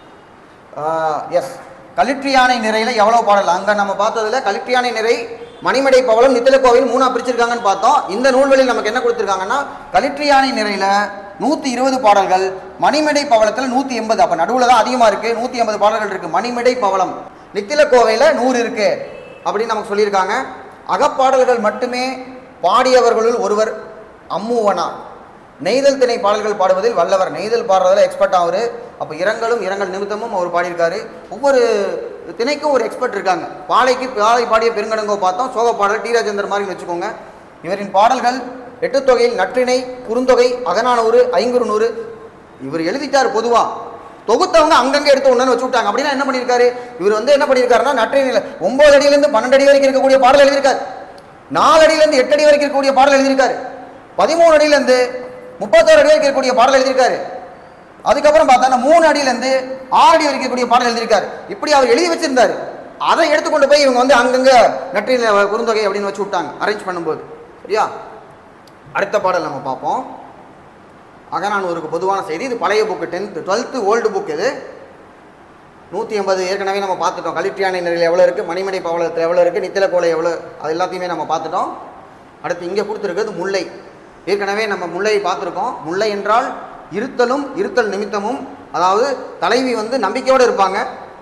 எஸ் கலிற்றியானை நிறையில எவ்வளோ பாடல் அங்கே நம்ம பார்த்ததுல கலிற்றியானை நிறை மணிமடை பவளம் நித்திலக்கோவில் மூணா பிரிச்சிருக்காங்கன்னு பார்த்தோம் இந்த நூல்வழியில் நமக்கு என்ன கொடுத்துருக்காங்கன்னா கலிற்றியானை நிறையில நூற்றி இருபது பாடல்கள் மணிமடை பவளத்தில் நூற்றி எண்பது அப்போ நடுவில் தான் அதிகமாக இருக்குது நூற்றி எண்பது பாடல்கள் இருக்குது மணிமடை பவளம் நித்திலக்கோவையில் நூறு இருக்குது அப்படின்னு நமக்கு சொல்லியிருக்காங்க அகப்பாடல்கள் மட்டுமே பாடியவர்களுள் ஒருவர் அம்முவனா நெய்தல் திணை பாடல்கள் பாடுவதில் வல்லவர் நெய்தல் பாடுறதுல எக்ஸ்பர்ட் அவர் அப்போ இரங்கலும் இரங்கல் நிமித்தமும் அவர் பாடியிருக்காரு ஒவ்வொரு திணைக்கும் ஒரு எக்ஸ்பர்ட் இருக்காங்க பாலைக்கு பாலை பாடிய பெருங்கடங்கோ பார்த்தோம் சோக பாடல் டி ராஜேந்தர் மாதிரி வச்சுக்கோங்க இவரின் பாடல்கள் எட்டு தொகையில் நற்றிணை குறுந்தொகை அகநானூறு ஐங்குறுநூறு இவர் எழுதிட்டார் பொதுவா தொகுத்தவங்க அங்கங்க எடுத்து ஒன்று வச்சு விட்டாங்க அப்படின்னா என்ன பண்ணியிருக்காரு இவர் வந்து என்ன பண்ணியிருக்காருன்னா நற்றிணையில் ஒன்பது அடியிலேருந்து பன்னெண்டு அடி வரைக்கும் இருக்கக்கூடிய பாடல் எழுதியிருக்காரு நாலு அடியிலேருந்து எட்டு அடி வரைக்கும் இருக்கக்கூடிய பாடல் எழுதியிருக்காரு பதிமூணு அடியிலேருந்து முப்பத்தோரு அடி வரைக்கும் இருக்கக்கூடிய பாடல் எழுதியிருக்காரு அதுக்கப்புறம் பார்த்தா மூணு அடியிலேருந்து ஆறு அடி வரைக்கும் இருக்கக்கூடிய பாடல் எழுதியிருக்காரு இப்படி அவர் எழுதி வச்சிருந்தாரு அதை எடுத்துக்கொண்டு போய் இவங்க வந்து அங்கங்க நற்றின குறுந்தொகை அப்படின்னு வச்சு விட்டாங்க அரேஞ்ச் பண்ணும்போது சரியா அடுத்த பாடல் நம்ம பார்ப்போம் அகநானூருக்கு பொதுவான செய்தி இது பழைய book tenth twelfth old book இது நூற்றி எண்பது ஏற்கனவே நம்ம பார்த்துட்டோம் கலிட்டியானை நிலையில் எவ்வளோ இருக்குது மணிமடை பவளத்தில் எவ்வளோ இருக்குது நித்திலக்கோலை எவ்வளோ அது எல்லாத்தையுமே நம்ம பார்த்துட்டோம் அடுத்து இங்கே கொடுத்துருக்கிறது முல்லை ஏற்கனவே நம்ம முல்லையை பார்த்துருக்கோம் முல்லை என்றால் இருத்தலும் இருத்தல் நிமித்தமும் அதாவது தலைவி வந்து நம்பிக்கையோடு இருப்பாங்க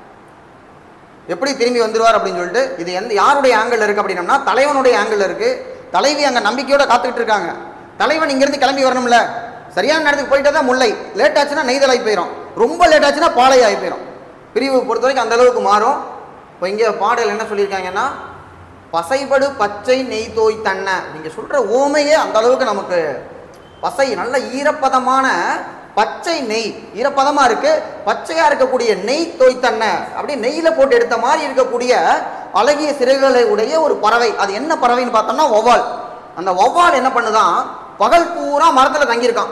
எப்படி திரும்பி வந்துருவார் அப்படின்னு சொல்லிட்டு இது எந்த யாருடைய ஆங்கிள் இருக்குது அப்படின்னம்னா தலைவனுடைய ஆங்கிள் இருக்குது தலைவி அங்கே நம்பிக்கையோட காத்துக்கிட்டு இருக்காங்க தலைவன் இங்கேருந்து கிளம்பி வரணும்ல சரியான நேரத்துக்கு போயிட்டா தான் முல்லை லேட் ஆச்சுன்னா நெய்தலாகி போயிடும் ரொம்ப லேட் ஆச்சுன்னா பாலை ஆகி போயிடும் பிரிவு பொறுத்த வரைக்கும் அந்த அளவுக்கு மாறும் இப்போ இங்கே பாடல் என்ன சொல்லியிருக்காங்கன்னா பசைபடு பச்சை நெய் தோய் தன்னை நீங்கள் சொல்கிற ஓமையே அந்த அளவுக்கு நமக்கு பசை நல்ல ஈரப்பதமான பச்சை நெய் ஈரப்பதமா இருக்கு பச்சையா இருக்கக்கூடிய நெய் தோய்த்தன்ன அப்படியே நெய்யில போட்டு எடுத்த மாதிரி இருக்கக்கூடிய அழகிய சிறகுகளை உடைய ஒரு பறவை அது என்ன பறவைன்னு பார்த்தோம்னா ஒவ்வால் அந்த ஒவ்வால் என்ன பண்ணுதான் பகல் பூரா மரத்துல தங்கியிருக்கான்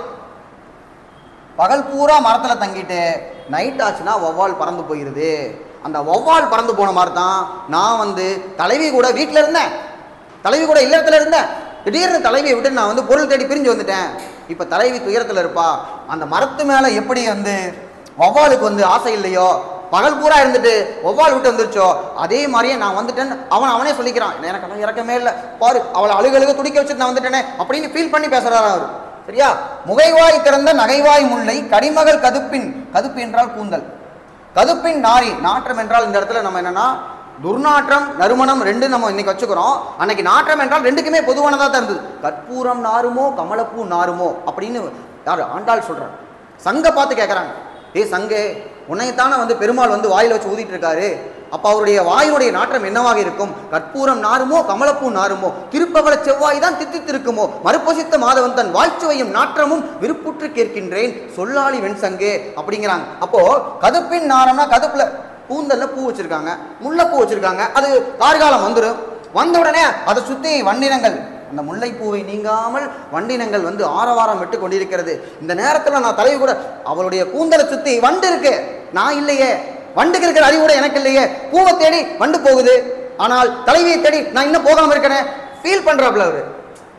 பகல் பூரா மரத்துல தங்கிட்டு நைட் ஆச்சுன்னா வௌவால் பறந்து போயிருது அந்த வௌவால் பறந்து போன மாதிரி தான் நான் வந்து தலைவி கூட வீட்டில் இருந்தேன் தலைவி கூட இல்லறத்துல இருந்தேன் திடீர்னு தலைவியை விட்டு நான் வந்து பொருள் தேடி பிரிஞ்சு வந்துட்டேன் இப்போ தலைவி துயரத்தில் இருப்பா அந்த மரத்து மேலே எப்படி வந்து வௌவாலுக்கு வந்து ஆசை இல்லையோ பகல் பூரா இருந்துட்டு வௌவால் விட்டு வந்துருச்சோ அதே மாதிரியே நான் வந்துட்டேன் அவன் அவனே சொல்லிக்கிறான் எனக்கு இறக்கமே இல்லை பாரு அவளை அழுகழுக துடிக்க வச்சுட்டு நான் வந்துட்டேனே அப்படின்னு ஃபீல் பண்ணி பேசுறாரு அவர் சரியா முகைவாய் திறந்த நகைவாய் முல்லை கடிமகள் கதுப்பின் கதுப்பு என்றால் கூந்தல் கதுப்பின் நாரி நாற்றம் என்றால் இந்த இடத்துல நம்ம என்னன்னா துர்நாற்றம் நறுமணம் ரெண்டு நம்ம இன்னைக்கு வச்சுக்கிறோம் அன்னைக்கு நாற்றம் என்றால் ரெண்டுக்குமே பொதுவானதா தான் இருந்தது கற்பூரம் நாருமோ கமலப்பூ நாருமோ அப்படின்னு யார் ஆண்டாள் சொல்றார் சங்க பார்த்து கேட்குறாங்க ஏய் சங்கே உன்னைத்தானே வந்து பெருமாள் வந்து வாயில வச்சு ஊதிட்டு இருக்காரு அப்ப அவருடைய வாயினுடைய நாற்றம் என்னவாக இருக்கும் கற்பூரம் நாருமோ கமலப்பூ நாருமோ திருப்பவள செவ்வாய் தான் தித்தித்திருக்குமோ மறுபொசித்த மாதவன் தன் வாழ்ச்சுவையும் நாற்றமும் விருப்புற்று கேட்கின்றேன் சொல்லாளி வெண்சங்கே அப்படிங்கிறாங்க அப்போ கதுப்பின் நாரம்னா கதுப்புல பூந்தல்ல பூ வச்சிருக்காங்க முல்லைப்பூ வச்சிருக்காங்க அது கார்காலம் வந்துடும் வந்த உடனே அதை சுத்தி வண்டினங்கள் அந்த முல்லைப்பூவை நீங்காமல் வண்டினங்கள் வந்து ஆரவாரம் விட்டு கொண்டிருக்கிறது இந்த நேரத்துல நான் தலைவி கூட அவளுடைய கூந்தலை சுத்தி வண்டு இருக்கு நான் இல்லையே வண்டுக்கு இருக்கிற அறிவு கூட எனக்கு இல்லையே பூவை தேடி வண்டு போகுது ஆனால் தலைவியை தேடி நான் இன்னும் போகாம இருக்கேனே ஃபீல் பண்றாப்ல அவரு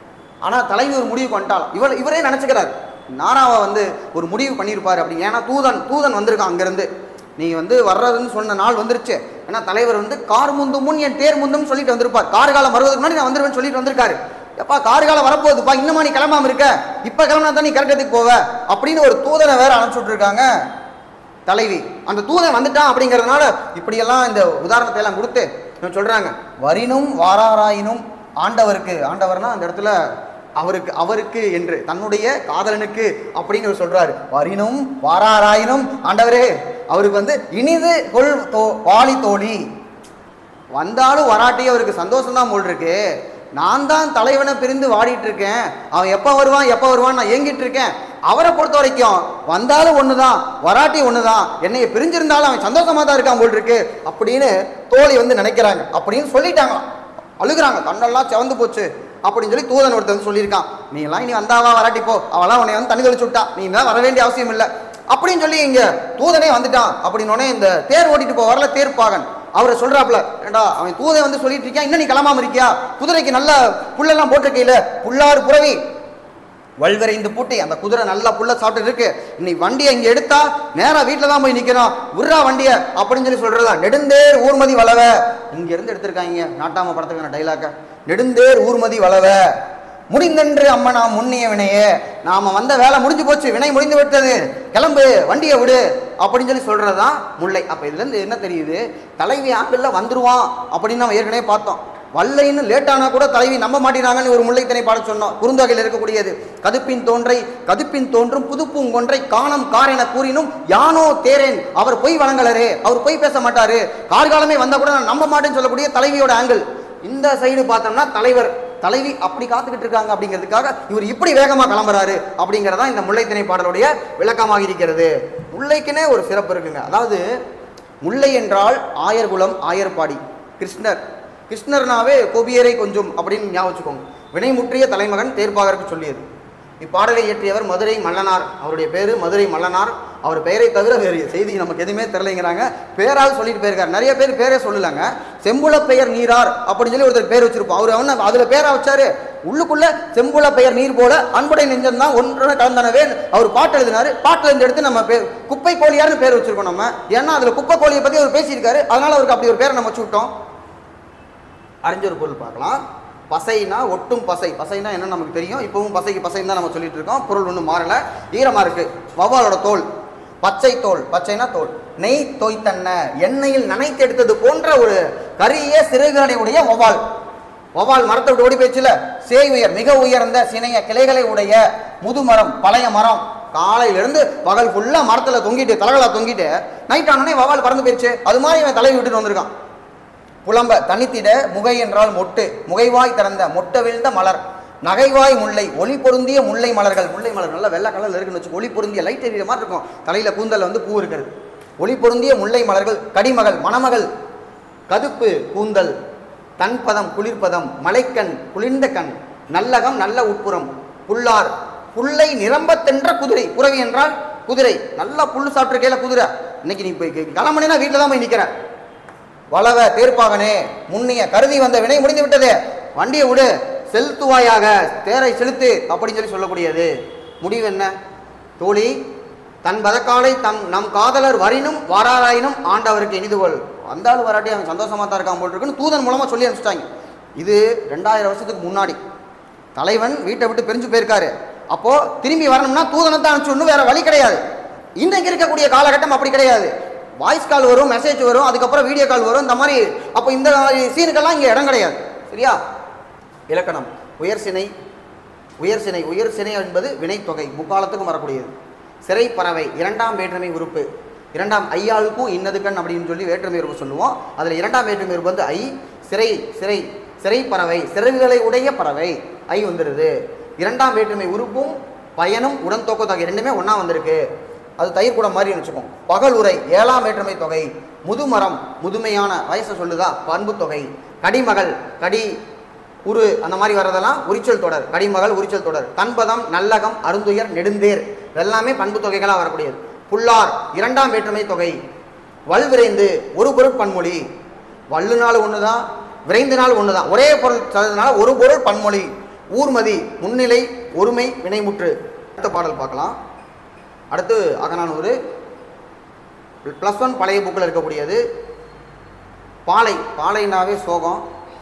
ஆனா தலைவி ஒரு முடிவுக்கு வந்துட்டாலும் இவர் இவரே நினைச்சுக்கிறார் நானாவை வந்து ஒரு முடிவு பண்ணியிருப்பாரு அப்படி ஏன்னா தூதன் தூதன் வந்திருக்கான் அங்கிருந்து நீ வந்து வர்றதுன்னு சொன்ன நாள் வந்துருச்சு ஏன்னா தலைவர் வந்து கார் முந்தும் முன் என் தேர் முந்தும் சொல்லிட்டு வந்திருப்பார் கார் காலம் வருவதுக்கு முன்னாடி நான் வந்துருவேன்னு சொல்லிட்டு வந்திருக்காரு எப்பா கார் காலம் வரப்போகுதுப்பா இன்னுமா நீ கிளம்பாம இருக்க இப்ப கிளம்பினா தான் நீ கரெக்டத்துக்கு போவ அப்படின்னு ஒரு தூதனை வேற அனுப்பிச்சு விட்டுருக்காங்க தலைவி அந்த தூதன் வந்துட்டான் அப்படிங்கிறதுனால இப்படியெல்லாம் இந்த உதாரணத்தை எல்லாம் கொடுத்து இவங்க சொல்றாங்க வரினும் வாராராயினும் ஆண்டவருக்கு ஆண்டவர்னா அந்த இடத்துல அவருக்கு அவருக்கு என்று தன்னுடைய காதலனுக்கு அப்படின்னு அவர் சொல்றாரு வரினும் வாராராயினும் ஆண்டவரே அவருக்கு வந்து இனிது கொள் தோ வாலி தோழி வந்தாலும் வராட்டியும் அவருக்கு சந்தோஷம் தான் போல் இருக்கு நான் தான் தலைவனை பிரிந்து வாடிட்டு இருக்கேன் அவன் எப்போ வருவான் எப்போ வருவான் நான் ஏங்கிட்டு இருக்கேன் அவரை பொறுத்த வரைக்கும் வந்தாலும் ஒன்று தான் வராட்டி ஒன்று தான் என்னைய பிரிஞ்சிருந்தாலும் அவன் சந்தோஷமா தான் இருக்கான் போல் இருக்கு அப்படின்னு தோழி வந்து நினைக்கிறாங்க அப்படின்னு சொல்லிட்டாங்க அழுகுறாங்க கண்ணெல்லாம் செவந்து போச்சு அப்படின்னு சொல்லி தூதன் ஒருத்தன் வந்து சொல்லியிருக்கான் நீ எல்லாம் இனி வந்தாவா வராட்டி போ அவெல்லாம் உன்னை வந்து தண்ணி தெளிச்சு விட்டா நீ தான் வர வேண்டிய அவசியம் இல்லை அப்படின்னு சொல்லி இங்க தூதனே வந்துட்டான் அப்படின்னு உடனே இந்த தேர் ஓட்டிட்டு போ வரல தேர்ப்பாகன் அவரை சொல்றாப்ல ஏண்டா அவன் தூதை வந்து சொல்லிட்டு இருக்கியா இன்னும் நீ கிளம்பாம இருக்கியா குதிரைக்கு நல்ல புல்லெல்லாம் போட்டிருக்கையில புல்லாறு புறவி வல்வரைந்து பூட்டி அந்த குதிரை நல்லா புல்ல சாப்பிட்டு இருக்கு நீ வண்டியை இங்க எடுத்தா நேரா வீட்டில் தான் போய் நிக்கணும் உர்ரா வண்டிய அப்படின்னு சொல்லி சொல்றதா நெடுந்தேர் ஊர்மதி வளவ இங்க இருந்து எடுத்திருக்காங்க நாட்டாம படத்துக்கான டைலாக்க நெடுந்தேர் ஊர்மதி வளவ முடிந்தென்று அம்மனா முன்னிய வினையே நாம வந்த வேலை முடிஞ்சு போச்சு வினை முடிந்து விட்டது கிளம்பு வண்டியை விடு அப்படின்னு சொல்லி சொல்றதுதான் முல்லை அப்ப இதுல இருந்து என்ன தெரியுது தலைவி ஆண்டுல வந்துருவான் அப்படின்னு நம்ம ஏற்கனவே பார்த்தோம் வல்லைன்னு லேட்டானா கூட தலைவி நம்ப மாட்டேறாங்கன்னு ஒரு முல்லைத்தனை பாட சொன்னோம் குறுந்தொகையில் இருக்கக்கூடியது கதுப்பின் தோன்றை கதுப்பின் தோன்றும் புதுப்பூங்கொன்றை காணம் கார் என கூறினும் யானோ தேரேன் அவர் பொய் வழங்கலரே அவர் பொய் பேச மாட்டாரு கார்காலமே வந்தா கூட நான் நம்ப மாட்டேன்னு சொல்லக்கூடிய தலைவியோட ஆங்கிள் இந்த சைடு பார்த்தோம்னா தலைவர் தலைவி அப்படி காத்துக்கிட்டு இருக்காங்க அப்படிங்கிறதுக்காக இவர் இப்படி வேகமா கிளம்புறாரு அப்படிங்கிறதா இந்த முல்லைத்திணை பாடலுடைய விளக்கமாக இருக்கிறது முல்லைக்குனே ஒரு சிறப்பு இருக்குங்க அதாவது முல்லை என்றால் ஆயர்குலம் ஆயர்பாடி கிருஷ்ணர் கிருஷ்ணர்னாவே கோபியரை கொஞ்சம் அப்படின்னு ஞாபகம் வச்சுக்கோங்க வினைமுற்றிய தலைமகன் தேர்ப்பாகருக்கு சொல்லியது இப்பாடலை இயற்றியவர் மதுரை மல்லனார் அவருடைய பேரு மதுரை மல்லனார் அவர் பெயரை தவிர வேறு செய்தி நமக்கு எதுவுமே தெரியலைங்கிறாங்க பேரால் சொல்லிட்டு போயிருக்காரு நிறைய பேர் பேரே சொல்லலாங்க செம்புல பெயர் நீரார் அப்படின்னு சொல்லி ஒருத்தர் பேர் வச்சிருப்போம் அவர் அவன அதுல பேரா வச்சாரு உள்ளுக்குள்ள செம்புல பெயர் நீர் போல அன்புடை நெஞ்சம் தான் ஒன்று கலந்தனவே அவர் பாட்டு எழுதினாரு பாட்டுல இருந்து எடுத்து நம்ம பேர் குப்பை கோழியார்னு பேர் வச்சிருக்கோம் நம்ம ஏன்னா அதுல குப்பை கோழியை பத்தி அவர் பேசியிருக்காரு அதனால அவருக்கு அப்படி ஒரு பேரை நம்ம வச்சு விட்டோம் அறிஞ்சொரு பொருள் பார்க்கலாம் பசைனா ஒட்டும் பசை பசைனா என்ன நமக்கு தெரியும் இப்பவும் பசைக்கு பசைன்னு தான் நம்ம சொல்லிட்டு இருக்கோம் பொருள் ஒன்றும் மாறல ஈரமா இருக்கு வவ்வாலோட தோல் பச்சை தோல் பச்சைனா தோல் நெய் தோய்த்தன்ன எண்ணெயில் நனைத்து எடுத்தது போன்ற ஒரு கரிய சிறுகளை உடைய வவ்வால் வவ்வால் மரத்தை விட்டு ஓடி போயிடுச்சுல சேய் உயர் மிக உயர்ந்த சினைய கிளைகளை உடைய முதுமரம் பழைய மரம் காலையில இருந்து பகல் ஃபுல்லா மரத்துல தொங்கிட்டு தலைகளா தொங்கிட்டு நைட் ஆனோடனே வவ்வால் பறந்து போயிடுச்சு அது மாதிரி இவன் தலையை விட்டுட்டு வந்திருக்கான் புலம்ப தனித்திட முகை என்றால் மொட்டு முகைவாய் திறந்த மொட்டை விழுந்த மலர் நகைவாய் முல்லை ஒளி பொருந்திய முல்லை மலர்கள் முல்லை மலர் நல்ல வெள்ளை கலர்ல இருக்குன்னு வச்சு ஒளி பொருந்திய லைட் எரியிற மாதிரி இருக்கும் தலையில கூந்தல்ல வந்து பூ இருக்கிறது ஒளி பொருந்திய முல்லை மலர்கள் கடிமகள் மணமகள் கதுப்பு கூந்தல் தன்பதம் குளிர்பதம் மலைக்கண் குளிர்ந்த கண் நல்லகம் நல்ல உட்புறம் புல்லார் புல்லை நிரம்பத் தென்ற குதிரை புறவி என்றால் குதிரை நல்லா புல்லு சாப்பிட்டுருக்கையில குதிரை இன்னைக்கு நீ போய் கிளம்புனா வீட்டில் தான் போய் நிற்கிற வளவ தேர்ப்பாகனே முன்னிய கருதி வந்த வினை முடிந்து விட்டது வண்டியை விடு செலுத்துவாயாக தேரை செலுத்து அப்படின்னு சொல்லி சொல்லக்கூடியது முடிவு என்ன தோழி தன் பதக்காலை தம் நம் காதலர் வரினும் வாராராயினும் ஆண்டவருக்கு இனிதுகொள் வந்தாலும் வராட்டி அவன் சந்தோஷமா தான் இருக்கான் போல் இருக்குன்னு தூதன் மூலமா சொல்லி அனுப்பிச்சிட்டாங்க இது ரெண்டாயிரம் வருஷத்துக்கு முன்னாடி தலைவன் வீட்டை விட்டு பிரிஞ்சு போயிருக்காரு அப்போ திரும்பி வரணும்னா தூதனை தான் அனுப்பிச்சு வேற வழி கிடையாது இன்னைக்கு இருக்கக்கூடிய காலகட்டம் அப்படி கிடையாது வாய்ஸ் கால் வரும் மெசேஜ் வரும் அதுக்கப்புறம் வீடியோ கால் வரும் இந்த மாதிரி அப்போ இந்த மாதிரி சீனுக்கெல்லாம் இங்கே இடம் கிடையாது சரியா இலக்கணம் உயர் சினை உயர் சினை உயர் சினை என்பது வினைத்தொகை முக்காலத்துக்கும் வரக்கூடியது சிறை பறவை இரண்டாம் வேற்றுமை உறுப்பு இரண்டாம் ஐயாளுக்கும் இன்னதுக்கண் அப்படின்னு சொல்லி வேற்றுமை உறுப்பு சொல்லுவோம் அதில் இரண்டாம் வேற்றுமை உறுப்பு வந்து ஐ சிறை சிறை சிறை பறவை சிறகுகளை உடைய பறவை ஐ வந்துடுது இரண்டாம் வேற்றுமை உறுப்பும் பயனும் உடன் தொகை தொகை ரெண்டுமே ஒன்றா வந்திருக்கு அது தயிர் கூட மாதிரி வச்சுக்கோம் பகல் உரை ஏழாம் வேற்றுமை தொகை முதுமரம் முதுமையான வயசை சொல்லுதா பண்பு தொகை கடிமகள் கடி உரு அந்த மாதிரி வர்றதெல்லாம் உரிச்சல் தொடர் கடிமகள் உரிச்சல் தொடர் தன்பதம் நல்லகம் அருந்துயர் நெடுந்தேர் இதெல்லாமே பண்பு தொகைகளாக வரக்கூடியது புல்லார் இரண்டாம் வேற்றுமை தொகை வல் விரைந்து ஒரு பொருள் பன்மொழி வல்லுனாலும் ஒன்று தான் விரைந்தினால் ஒன்று தான் ஒரே பொருள் சொல்றதுனால ஒரு பொருள் பன்மொழி ஊர்மதி முன்னிலை ஒருமை வினைமுற்று அடுத்த பாடல் பார்க்கலாம் அடுத்து அகநானூறு ப்ளஸ் ஒன் பழைய புக்கில் இருக்கக்கூடியது பாலை பாலைனாவே சோகம்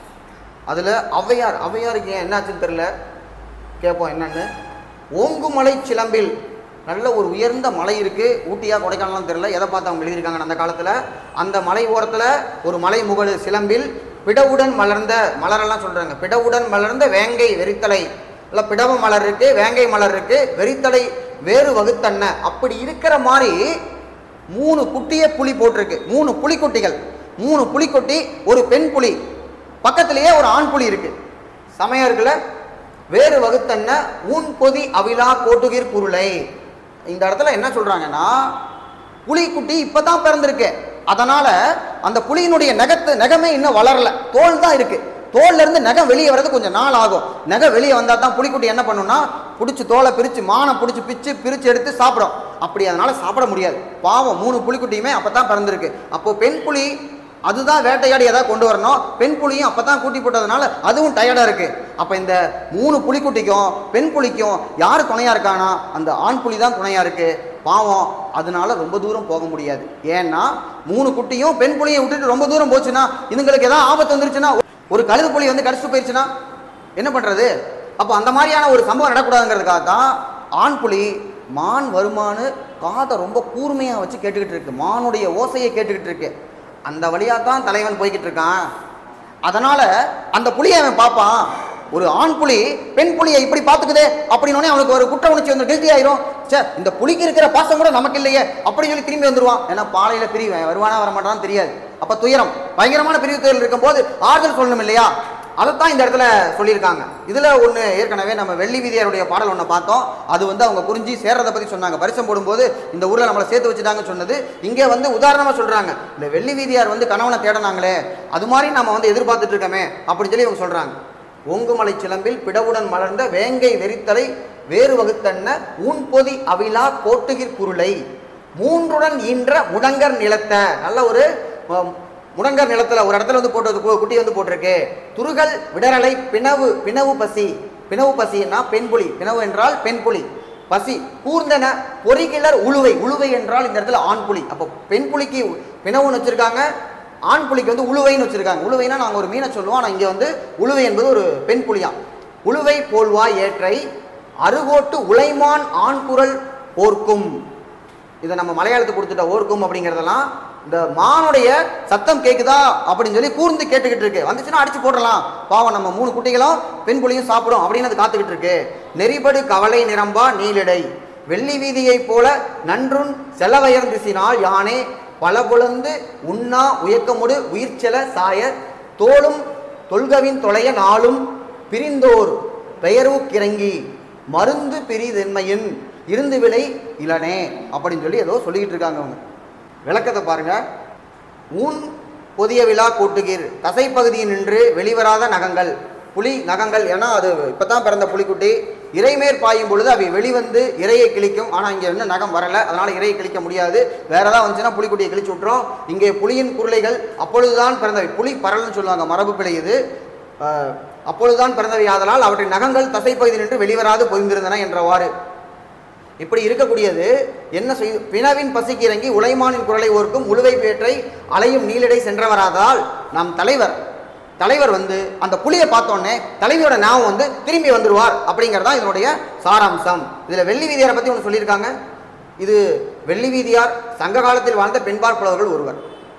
அதில் ஔவையார் ஔவையாருக்கு ஏன் என்னாச்சுன்னு தெரில கேட்போம் என்னன்னு ஓங்குமலை சிலம்பில் நல்ல ஒரு உயர்ந்த மலை இருக்குது ஊட்டியா கொடைக்கானலாம் தெரில எதை பார்த்து அவங்க எழுதியிருக்காங்க அந்த காலத்தில் அந்த மலை ஓரத்தில் ஒரு மலை முகடு சிலம்பில் பிடவுடன் மலர்ந்த மலரெல்லாம் சொல்கிறாங்க பிடவுடன் மலர்ந்த வேங்கை வெறித்தலை இல்லை பிடவ மலர் இருக்கு வேங்கை மலர் இருக்கு வெறித்தலை வேறு வகுத்தன்ன அப்படி இருக்கிற மாதிரி மூணு குட்டியே புலி போட்டிருக்கு மூணு புலிக்குட்டிகள் மூணு புலிக்குட்டி ஒரு பெண் புலி பக்கத்திலேயே ஒரு ஆண் புலி இருக்கு சமையர்களை வேறு வகுத்தன்ன ஊன் பொதி அவிழா கோட்டுகிர் பொருளை இந்த இடத்துல என்ன சொல்றாங்கன்னா புலிக்குட்டி இப்பதான் பிறந்திருக்கு அதனால அந்த புலியினுடைய நகத்து நகமே இன்னும் வளரல தோல் தான் இருக்கு தோல்ல இருந்து நகம் வெளியே வர்றது கொஞ்சம் நாள் ஆகும் நகை வெளியே வந்தா தான் புலிக்குட்டி என்ன பண்ணும்னா பிடிச்சி தோலை பிரிச்சு மானை பிடிச்சி பிச்சு பிரிச்சு எடுத்து சாப்பிடும் அப்படி அதனால சாப்பிட முடியாது பாவம் மூணு புலிக்குட்டியுமே அப்பதான் பிறந்திருக்கு அப்போ பெண் புலி அதுதான் வேட்டையாடி ஏதாவது கொண்டு வரணும் பெண் புலியும் அப்பதான் கூட்டி போட்டதுனால அதுவும் டயர்டா இருக்கு அப்ப இந்த மூணு புலிக்குட்டிக்கும் பெண் புலிக்கும் யார் துணையா இருக்கானா அந்த ஆண் புலி தான் துணையா இருக்கு பாவம் அதனால ரொம்ப தூரம் போக முடியாது ஏன்னா மூணு குட்டியும் பெண் புலியை விட்டுட்டு ரொம்ப தூரம் போச்சுன்னா இதுங்களுக்கு ஏதாவது ஆபத்து வந்துருச்சுன்னா ஒரு கழுது புலி வந்து கடிச்சிட்டு போயிருச்சுன்னா என்ன பண்றது அப்போ அந்த மாதிரியான ஒரு சம்பவம் நடக்கூடாதுங்கிறதுக்காக தான் ஆண் புலி மான் வருமானு காதை ரொம்ப கூர்மையாக வச்சு கேட்டுக்கிட்டு இருக்கு மானுடைய ஓசையை கேட்டுக்கிட்டு இருக்கு அந்த வழியாக தான் தலைவன் போய்கிட்டு இருக்கான் அதனால அந்த புலியை அவன் பார்ப்பான் ஒரு ஆண் புலி பெண் புலியை இப்படி பார்த்துக்குதே அப்படின்னு அவனுக்கு ஒரு குற்ற உணர்ச்சி வந்து கில்ட்டி ஆயிரும் சே இந்த புலிக்கு இருக்கிற பாசம் கூட நமக்கு இல்லையே அப்படின்னு சொல்லி திரும்பி வந்துருவான் ஏன்னா பாலையில பிரிவேன் வருவானா வர மாட்டான்னு தெரியாது அப்ப துயரம் பயங்கரமான பிரிவு துயரம் இருக்கும்போது ஆறுதல் சொல்லணும் இல்லையா அதைத்தான் இந்த இடத்துல சொல்லியிருக்காங்க இதுல ஒண்ணு ஏற்கனவே நம்ம வெள்ளி விதியாருடைய பாடல் ஒன்று பார்த்தோம் அது வந்து அவங்க புரிஞ்சு சேர்றதை பத்தி சொன்னாங்க பரிசம் போடும்போது இந்த ஊர்ல நம்மளை சேர்த்து வச்சுட்டாங்க சொன்னது இங்கே வந்து உதாரணமா சொல்றாங்க இந்த வெள்ளி வீதியார் வந்து கணவனை தேடினாங்களே அது மாதிரி நம்ம வந்து எதிர்பார்த்துட்டு இருக்கோமே அப்படின்னு சொல்லி இவங்க சொல்றாங்க ஓங்குமலை சிலம்பில் பிடவுடன் மலர்ந்த வேங்கை வெறித்தலை வேறு வகுத்தன்ன ஊன்பொதி அவிழா கோட்டுகிர் குருளை மூன்றுடன் ஈன்ற முடங்கர் நிலத்த நல்ல ஒரு அஹ், முடங்கர் நிலத்துல ஒரு இடத்துல வந்து போட்டு கு- குட்டி வந்து போட்டிருக்கு துருகல் விடரலை பிணவு பிணவு பசி பிணவு பசின்னா பெண் புலி பிணவு என்றால் பெண் புலி பசி கூர்ந்தன பொறிகிளர் உழுவை உழுவை என்றால் இந்த இடத்துல ஆண் புலி அப்போ பெண் புலிக்கு பிணவுன்னு வச்சிருக்காங்க ஆண் புலிக்கு வந்து உழுவைன்னு வச்சிருக்காங்க உழுவைனா நாங்கள் ஒரு மீனை சொல்லுவோம் ஆனால் இங்கே வந்து உழுவை என்பது ஒரு பெண் புலியாம் உழுவை போல்வாய் ஏற்றை அருகோட்டு உலைமான் ஆண் குரல் ஓர்க்கும் இதை நம்ம மலையாளத்துக்கு கொடுத்துட்ட ஓர்க்கும் அப்படிங்கிறதெல்லாம் இந்த மானுடைய சத்தம் கேக்குதா அப்படின்னு சொல்லி கூர்ந்து கேட்டுக்கிட்டு இருக்கு வந்துச்சுன்னா அடிச்சு போடலாம் பாவம் நம்ம மூணு குட்டிகளும் பெண் புலியும் சாப்பிடும் அப்படின்னு அது காத்துக்கிட்டு இருக்கு நெறிபடு கவலை நிரம்பா நீலிடை வெள்ளி வீதியைப் போல நன்றுன் செலவயர் திசினால் யானே பல பொழுந்து உண்ணா உயக்கமுடு உயிர்ச்செல சாய தோளும் தொல்கவின் தொலைய நாளும் பிரிந்தோர் பெயர்வு கிறங்கி மருந்து பெரிதென்மையின் இருந்து விலை இளனே அப்படின்னு சொல்லி ஏதோ சொல்லிக்கிட்டு இருக்காங்க அவங்க விளக்கத்தை பாருங்க ஊன் புதிய விழா கூட்டுகீர் தசைப்பகுதியில் நின்று வெளிவராத நகங்கள் புலி நகங்கள் ஏன்னா அது இப்பதான் பிறந்த புலிக்குட்டி இறைமேற் பாயும் பொழுது அவை வெளிவந்து இரையை கிழிக்கும் ஆனால் இங்கே இன்னும் நகம் வரல அதனால இரையை கிழிக்க முடியாது வேற ஏதாவது வந்துச்சுன்னா புலிக்குட்டியை கிழிச்சு விட்டுரும் இங்கே புலியின் குருளைகள் அப்பொழுதுதான் பிறந்தவை புலி பரல்னு சொல்லுவாங்க மரபு பிழை இது அஹ், அப்பொழுதுதான் பிறந்தவை ஆதலால் அவற்றின் நகங்கள் தசைப்பகுதி நின்று வெளிவராது பொதிந்திருந்தன என்றவாறு இப்படி இருக்கக்கூடியது என்ன செய்து பிணவின் பசிக்கு இறங்கி உலைமானின் குரலை ஓர்க்கும் உழுவை பேற்றை அலையும் நீலிடை சென்றவராதால் நம் தலைவர் தலைவர் வந்து அந்த புலியை பார்த்தோன்னே தலைவியோட ஞாபகம் வந்து திரும்பி வந்துருவார் அப்படிங்கிறது தான் இதனுடைய சாராம்சம் இதில் வெள்ளி வீதியாரை பற்றி ஒன்று சொல்லியிருக்காங்க இது வெள்ளி வீதியார் சங்க காலத்தில் வாழ்ந்த பெண்பார் புலவர்கள் ஒருவர்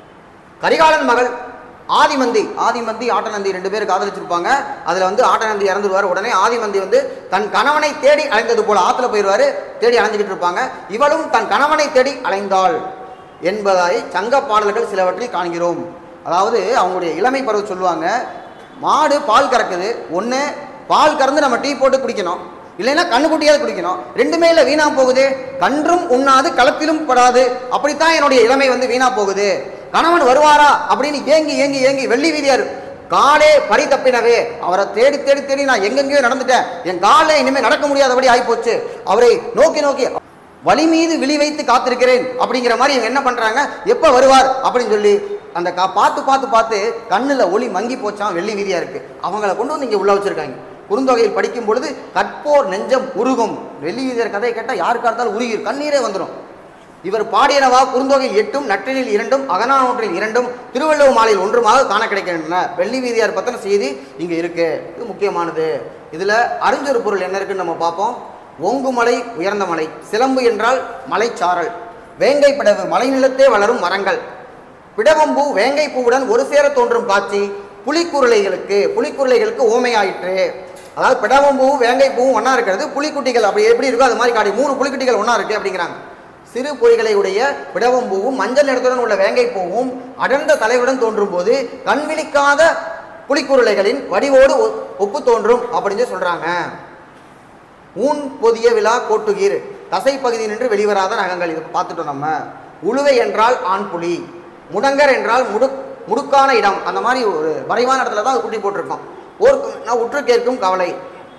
கரிகாலன் மகள் ஆதிமந்தி ஆதிமந்தி ஆட்டநந்தி ரெண்டு பேர் காதலிச்சிருப்பாங்க அதுல வந்து ஆட்டநந்தி இறந்துருவார் உடனே ஆதிமந்தி வந்து தன் கணவனை தேடி அலைந்தது போல ஆத்துல போயிடுவாரு தேடி அலைஞ்சுக்கிட்டு இருப்பாங்க இவளும் தன் கணவனை தேடி அலைந்தாள் என்பதாய் சங்க பாடல்கள் சிலவற்றில் காண்கிறோம் அதாவது அவங்களுடைய இளமை பருவம் சொல்லுவாங்க மாடு பால் கறக்குது ஒன்று பால் கறந்து நம்ம டீ போட்டு குடிக்கணும் இல்லைன்னா கண்ணுக்குட்டியாவது குடிக்கணும் ரெண்டுமே இல்லை வீணா போகுது கன்றும் உண்ணாது களத்திலும் படாது அப்படித்தான் என்னுடைய இளமை வந்து வீணா போகுது கணவன் வருவாரா அப்படின்னு ஏங்கி ஏங்கி ஏங்கி வெள்ளி வீதியார் காலே பறி தப்பினவே அவரை தேடி தேடி தேடி நான் எங்கெங்கேயோ நடந்துட்டேன் என் காலே இனிமே நடக்க முடியாதபடி ஆயிப்போச்சு அவரை நோக்கி நோக்கி வழி மீது விழி வைத்து காத்திருக்கிறேன் அப்படிங்கிற மாதிரி இவங்க என்ன பண்றாங்க எப்ப வருவார் அப்படின்னு சொல்லி அந்த கா பார்த்து பார்த்து பார்த்து கண்ணுல ஒளி மங்கி போச்சான் வெள்ளி வீதியா இருக்கு அவங்கள கொண்டு வந்து இங்க உள்ள வச்சிருக்காங்க குறுந்தொகையில் படிக்கும் பொழுது கற்போர் நெஞ்சம் உருகும் வெள்ளி வீதியர் கதையை கேட்டால் யாருக்கா இருந்தாலும் உருகி கண்ணீரே வந்துடும் இவர் பாடியனவா குறுந்தொகையில் எட்டும் நற்றினில் இரண்டும் அகநானூற்றில் இரண்டும் திருவள்ளுவர் மாலையில் ஒன்றுமாக காண கிடைக்கின்றன வெள்ளி வீதியார் பத்தின செய்தி இங்க இருக்கு இது முக்கியமானது இதுல அறிஞ்சொரு பொருள் என்ன இருக்குன்னு நம்ம பார்ப்போம் ஓங்குமலை உயர்ந்த மலை சிலம்பு என்றால் மலைச்சாரல் வேங்கை பிடவு மலைநிலத்தே வளரும் மரங்கள் பிடவம்பூ வேங்கை பூவுடன் ஒரு சேர தோன்றும் காட்சி புலிக்குருளைகளுக்கு புலிக்குருளைகளுக்கு ஓமையாயிற்று அதாவது பிடவம்பூவும் வேங்கை பூவும் ஒன்றா இருக்கிறது புலிக்குட்டிகள் அப்படி எப்படி இருக்கோ அது மாதிரி காடி மூணு புலிக்குட்டிகள் ஒன்றா இருக்கு அப்படிங்கிறாங்க சிறு பொறிகளை உடைய பிடவம்பூவும் மஞ்சள் நிறத்துடன் உள்ள வேங்கை பூவும் அடர்ந்த தலைவுடன் தோன்றும் போது கண் விழிக்காத புலிக்குருளைகளின் வடிவோடு ஒ- ஒப்பு தோன்றும் அப்படின்னு சொல்லி சொல்றாங்க ஊன் பொதிய விழா கோட்டுகீர் தசை பகுதி நின்று வெளிவராத நகங்கள் இது பார்த்துட்டோம் நம்ம உழுவை என்றால் ஆண் புலி முடங்கர் என்றால் முடு முடுக்கான இடம் அந்த மாதிரி ஒரு வரைவான இடத்துல தான் அது குட்டி போட்டிருக்கோம் ஓர் நான் உற்று கேட்கும் கவலை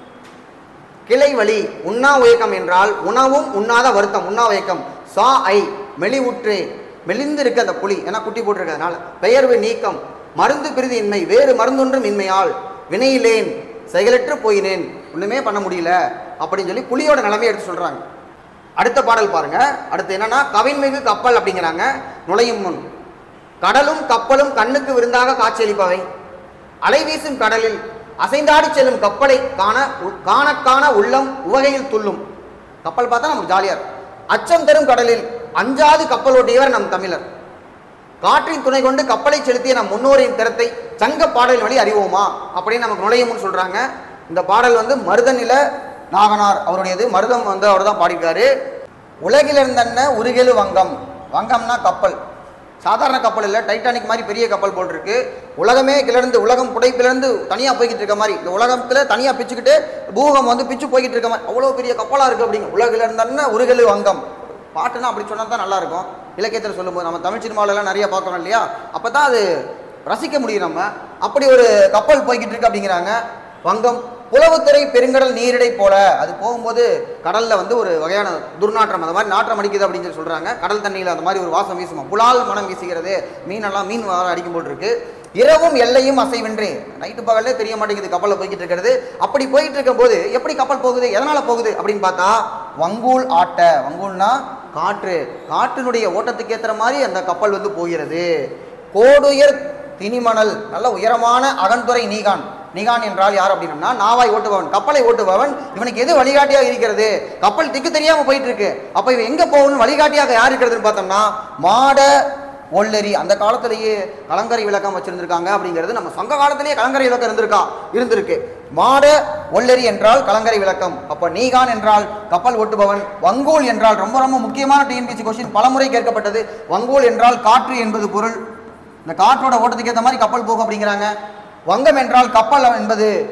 கிளை வழி உண்ணா உயக்கம் என்றால் உணவும் உண்ணாத வருத்தம் உண்ணா உயக்கம் சா ஐ மெலிவுற்று மெலிந்து இருக்க அந்த புலி ஏன்னா குட்டி போட்டிருக்கிறதுனால பெயர்வு நீக்கம் மருந்து பிரிதி இன்மை வேறு மருந்தொன்றும் இன்மையால் வினையிலேன் செயலற்று போயினேன் ஒண்ணுமே பண்ண முடியல அப்படின்னு சொல்லி புலியோட நிலைமையை எடுத்து சொல்றாங்க அடுத்த பாடல் பாருங்க அடுத்து என்னன்னா கவின்மிகு கப்பல் அப்படிங்கிறாங்க நுழையும் முன் கடலும் கப்பலும் கண்ணுக்கு விருந்தாக காட்சியளிப்பவை அலை வீசும் கடலில் அசைந்தாடி செல்லும் கப்பலை காண உ- காண காண உள்ளம் உவகையில் துள்ளும் கப்பல் பார்த்தா நமக்கு ஜாலியா இருக்கும் அச்சம் தரும் கடலில் அஞ்சாது கப்பல் ஓட்டியவர் நம் தமிழர் காற்றின் துணை கொண்டு கப்பலை செலுத்திய நம் முன்னோரின் திறத்தை சங்க பாடல் வழி அறிவோமா அப்படின்னு நமக்கு நுழையும்னு சொல்றாங்க இந்த பாடல் வந்து மருதநில நாகனார் அவருடையது மருதம் வந்து அவர் தான் பாடியிருக்காரு உலகிலிருந்தன்ன உருகெழு வங்கம் வங்கம்னா கப்பல் சாதாரண கப்பல் இல்லை டைட்டானிக் மாதிரி பெரிய கப்பல் போல் இருக்கு உலகமே கிளர்ந்து உலகம் புடைப்பிலிருந்து தனியாக போய்கிட்டு இருக்க மாதிரி இந்த உலகத்தில் தனியாக பிச்சுக்கிட்டு பூகம் வந்து பிச்சு போய்கிட்டு இருக்க மாதிரி அவ்வளோ பெரிய கப்பலாக இருக்குது அப்படிங்க உலகிலிருந்தன்ன உருகெழு வங்கம் பாட்டுனா அப்படி சொன்னா தான் நல்லா இருக்கும் இலக்கியத்தில் சொல்லும்போது நம்ம தமிழ் சினிமாவிலலாம் நிறைய பார்க்குறோம் இல்லையா அப்போ தான் அது ரசிக்க முடியும் நம்ம அப்படி ஒரு கப்பல் போய்கிட்டு இருக்கு அப்படிங்கிறாங்க வங்கம் புலவுத்துறை பெருங்கடல் நீரிடை போல அது போகும்போது கடல்ல வந்து ஒரு வகையான துர்நாற்றம் அந்த மாதிரி நாற்றம் அடிக்குது அப்படின்னு சொல்லி சொல்றாங்க கடல் தண்ணியில் அந்த மாதிரி ஒரு வாசம் வீசுமா புலால் மனம் வீசுகிறது மீனெல்லாம் மீன் வர அடிக்கும் போல் இருக்கு இரவும் எல்லையும் அசைவின்றி நைட்டு பகல்லே தெரிய மாட்டேங்குது கப்பலில் போய்கிட்டு இருக்கிறது அப்படி போயிட்டு இருக்கும்போது எப்படி கப்பல் போகுது எதனால போகுது அப்படின்னு பார்த்தா வங்கூல் ஆட்ட வங்கூல்னா காற்று காற்றினுடைய ஓட்டத்துக்கு ஏற்றுற மாதிரி அந்த கப்பல் வந்து போகிறது கோடுயர் திணிமணல் நல்ல உயரமான அகன்துறை நீகான் நீகான் என்றால் யார் அப்படின்னா நாவாய் ஓட்டுபவன் கப்பலை ஓட்டுபவன் இவனுக்கு எது வழிகாட்டியாக இருக்கிறது கப்பல் திக்கு தெரியாம போயிட்டு இருக்கு அப்ப இவன் எங்க போகணும் வழிகாட்டியாக யார் இருக்கிறதுன்னு பார்த்தோம்னா மாட ஒல்லரி அந்த காலத்திலேயே கலங்கரை விளக்கம் வச்சிருந்திருக்காங்க அப்படிங்கிறது நம்ம சங்க காலத்திலேயே கலங்கரை விளக்கம் இருந்திருக்கா இருந்திருக்கு மாட ஒல்லரி என்றால் கலங்கரை விளக்கம் அப்ப நீகான் என்றால் கப்பல் ஓட்டுபவன் வங்கோல் என்றால் ரொம்ப ரொம்ப முக்கியமான டிஎன்பிசி கொஸ்டின் பலமுறை கேட்கப்பட்டது வங்கோல் என்றால் காற்று என்பது பொருள் இந்த காற்றோட ஓட்டத்துக்கு ஏற்ற மாதிரி கப்பல் போகும் அப்படிங்கிறாங்க வங்கம் என்றால் கப்பல் என்பது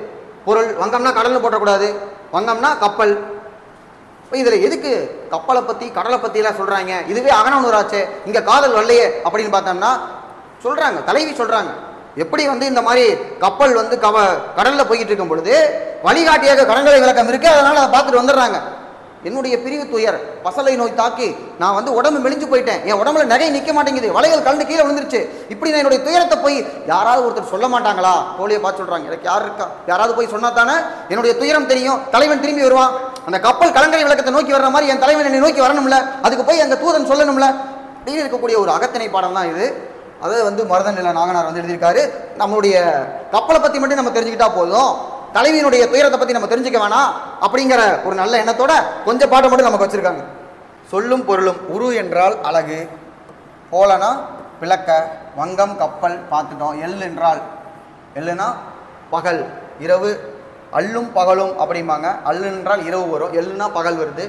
பொருள் வங்கம்னா கடல்னு போட்டக்கூடாது வங்கம்னா கப்பல் இப்போ இதில் எதுக்கு கப்பலை பற்றி கடலை பற்றிலாம் சொல்கிறாங்க இதுவே அகனூராச்சே இங்கே காதல் வரலையே அப்படின்னு பார்த்தோம்னா சொல்கிறாங்க தலைவி சொல்கிறாங்க எப்படி வந்து இந்த மாதிரி கப்பல் வந்து கவ கடலில் போய்கிட்டு இருக்கும் பொழுது வழிகாட்டியாக கடற்கரை விளக்கம் இருக்கு அதனால் அதை பார்த்துட்டு வந்துடுறாங்க என்னுடைய பிரிவு துயர் பசலை நோய் தாக்கி நான் வந்து உடம்பு மெலிஞ்சு போயிட்டேன் என் உடம்புல நகை நிற்க மாட்டேங்குது வளையல் கலந்து கீழே விழுந்துருச்சு இப்படி நான் என்னுடைய துயரத்தை போய் யாராவது ஒருத்தர் சொல்ல மாட்டாங்களா தோழியை பார்த்து சொல்றாங்க எனக்கு யார் இருக்கா யாராவது போய் சொன்னா தானே என்னுடைய துயரம் தெரியும் தலைவன் திரும்பி வருவான் அந்த கப்பல் கலங்கரை விளக்கத்தை நோக்கி வர்ற மாதிரி என் தலைவன் என்னை நோக்கி வரணும்ல அதுக்கு போய் அந்த தூதன் சொல்லணும்ல அப்படின்னு இருக்கக்கூடிய ஒரு அகத்திணை பாடம் தான் இது அதை வந்து மருதன் நில நாகனார் வந்து எழுதியிருக்காரு நம்மளுடைய கப்பலை பற்றி மட்டும் நம்ம தெரிஞ்சுக்கிட்டா போதும் தலைவியினுடைய துயரத்தை பற்றி நம்ம தெரிஞ்சுக்க வேணாம் அப்படிங்கிற ஒரு நல்ல எண்ணத்தோட கொஞ்சம் பாட்டை மட்டும் நமக்கு வச்சிருக்காங்க சொல்லும் பொருளும் உரு என்றால் அழகு போலனா விளக்க வங்கம் கப்பல் பார்த்துட்டோம் எல் என்றால் எல்லுனா பகல் இரவு அல்லும் பகலும் அப்படிம்பாங்க அல்லு என்றால் இரவு வரும் எல்லுனா பகல் வருது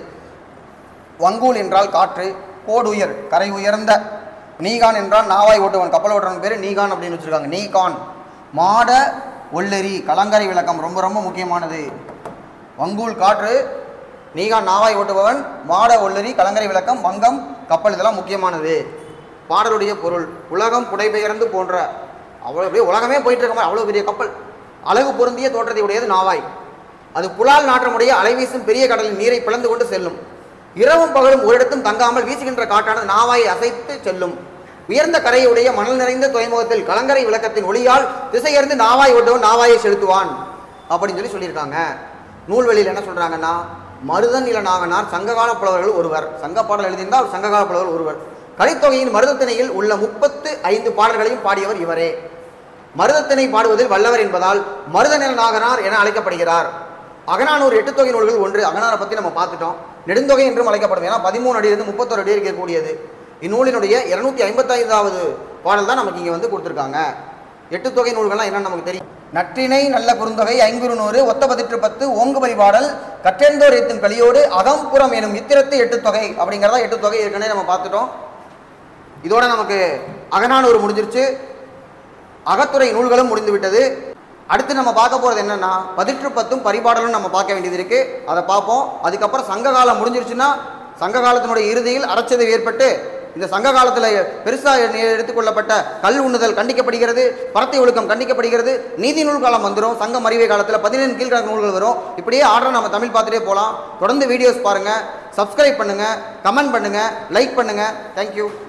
வங்கூல் என்றால் காற்று கோடு உயர் கரை உயர்ந்த நீகான் என்றால் நாவாய் ஓட்டுவன் கப்பல் ஓட்டுறவன் பேர் நீகான் அப்படின்னு வச்சிருக்காங்க நீகான் மாட ஒல்லெரி கலங்கரை விளக்கம் ரொம்ப ரொம்ப முக்கியமானது வங்கூல் காற்று நீகான் நாவாய் ஓட்டுபவன் மாட ஒல்லரி கலங்கரை விளக்கம் வங்கம் கப்பல் இதெல்லாம் முக்கியமானது பாடலுடைய பொருள் உலகம் புடைபெயர்ந்து போன்ற அவ்வளோ பெரிய உலகமே போயிட்டு இருக்க மாதிரி அவ்வளோ பெரிய கப்பல் அழகு பொருந்திய தோற்றத்தை உடையது நாவாய் அது புலால் நாற்றமுடைய அலைவீசும் பெரிய கடலின் நீரை பிளந்து கொண்டு செல்லும் இரவும் பகலும் ஓரிடத்தும் தங்காமல் வீசுகின்ற காற்றானது நாவாயை அசைத்து செல்லும் உயர்ந்த கரையுடைய மணல் நிறைந்த துறைமுகத்தில் கலங்கரை விளக்கத்தின் ஒளியால் திசையறிந்து நாவாய் ஓட்டுவன் நாவாயை செலுத்துவான் அப்படின்னு சொல்லி சொல்லியிருக்காங்க நூல்வெளியில் என்ன சொல்றாங்கன்னா மருதன் நில நாகனார் சங்ககால புலவர்கள் ஒருவர் சங்க பாடல் எழுதியிருந்தால் சங்ககால புலவர் ஒருவர் கலித்தொகையின் மருதத்திணையில் உள்ள முப்பத்து ஐந்து பாடல்களையும் பாடியவர் இவரே மருதத்திணை பாடுவதில் வல்லவர் என்பதால் மருதநில நாகனார் என அழைக்கப்படுகிறார் அகனானூர் எட்டு தொகை நூல்கள் ஒன்று அகனாரை பற்றி நம்ம பார்த்துட்டோம் நெடுந்தொகை என்றும் அழைக்கப்படும் ஏன்னா பதிமூணு அடியிலிருந்து முப்பத்தொரு அடி இருக்கக்கூடியது இந்நூலினுடைய இருநூத்தி ஐம்பத்தைந்தாவது பாடல் தான் நமக்கு இங்கே வந்து கொடுத்துருக்காங்க எட்டு தொகை நூல்கள்லாம் என்னன்னு நமக்கு தெரியும் நற்றினை நல்ல குறுந்தொகை ஐங்குறு நூறு ஒத்த பதிற்று பத்து ஓங்குபரி பாடல் கற்றெந்தோர் ஏத்தும் கலியோடு அகம்புறம் எனும் இத்திரத்து எட்டு தொகை அப்படிங்கிறதா எட்டு தொகை ஏற்கனவே நம்ம பார்த்துட்டோம் இதோட நமக்கு அகநானூறு முடிஞ்சிருச்சு அகத்துறை நூல்களும் முடிந்து விட்டது அடுத்து நம்ம பார்க்க போகிறது என்னன்னா பதிற்று பத்தும் பரிபாடலும் நம்ம பார்க்க வேண்டியது இருக்கு அதை பார்ப்போம் அதுக்கப்புறம் சங்க காலம் முடிஞ்சிருச்சுன்னா சங்க காலத்தினுடைய இறுதியில் அறச்சதை ஏற்பட்டு இந்த சங்க காலத்தில் பெருசாக எடுத்துக்கொள்ளப்பட்ட கல் உண்ணுதல் கண்டிக்கப்படுகிறது பரத்தை ஒழுக்கம் கண்டிக்கப்படுகிறது நீதி நூல் காலம் வந்துடும் சங்கம் அறிவை காலத்தில் பதினேழு கீழ்கணக்கு நூல்கள் வரும் இப்படியே ஆர்டர் நம்ம தமிழ் பார்த்துட்டே போகலாம் தொடர்ந்து வீடியோஸ் பாருங்கள் சப்ஸ்கிரைப் பண்ணுங்கள் கமெண்ட் பண்ணுங்கள் லைக் பண்ணுங்கள் தேங்க்யூ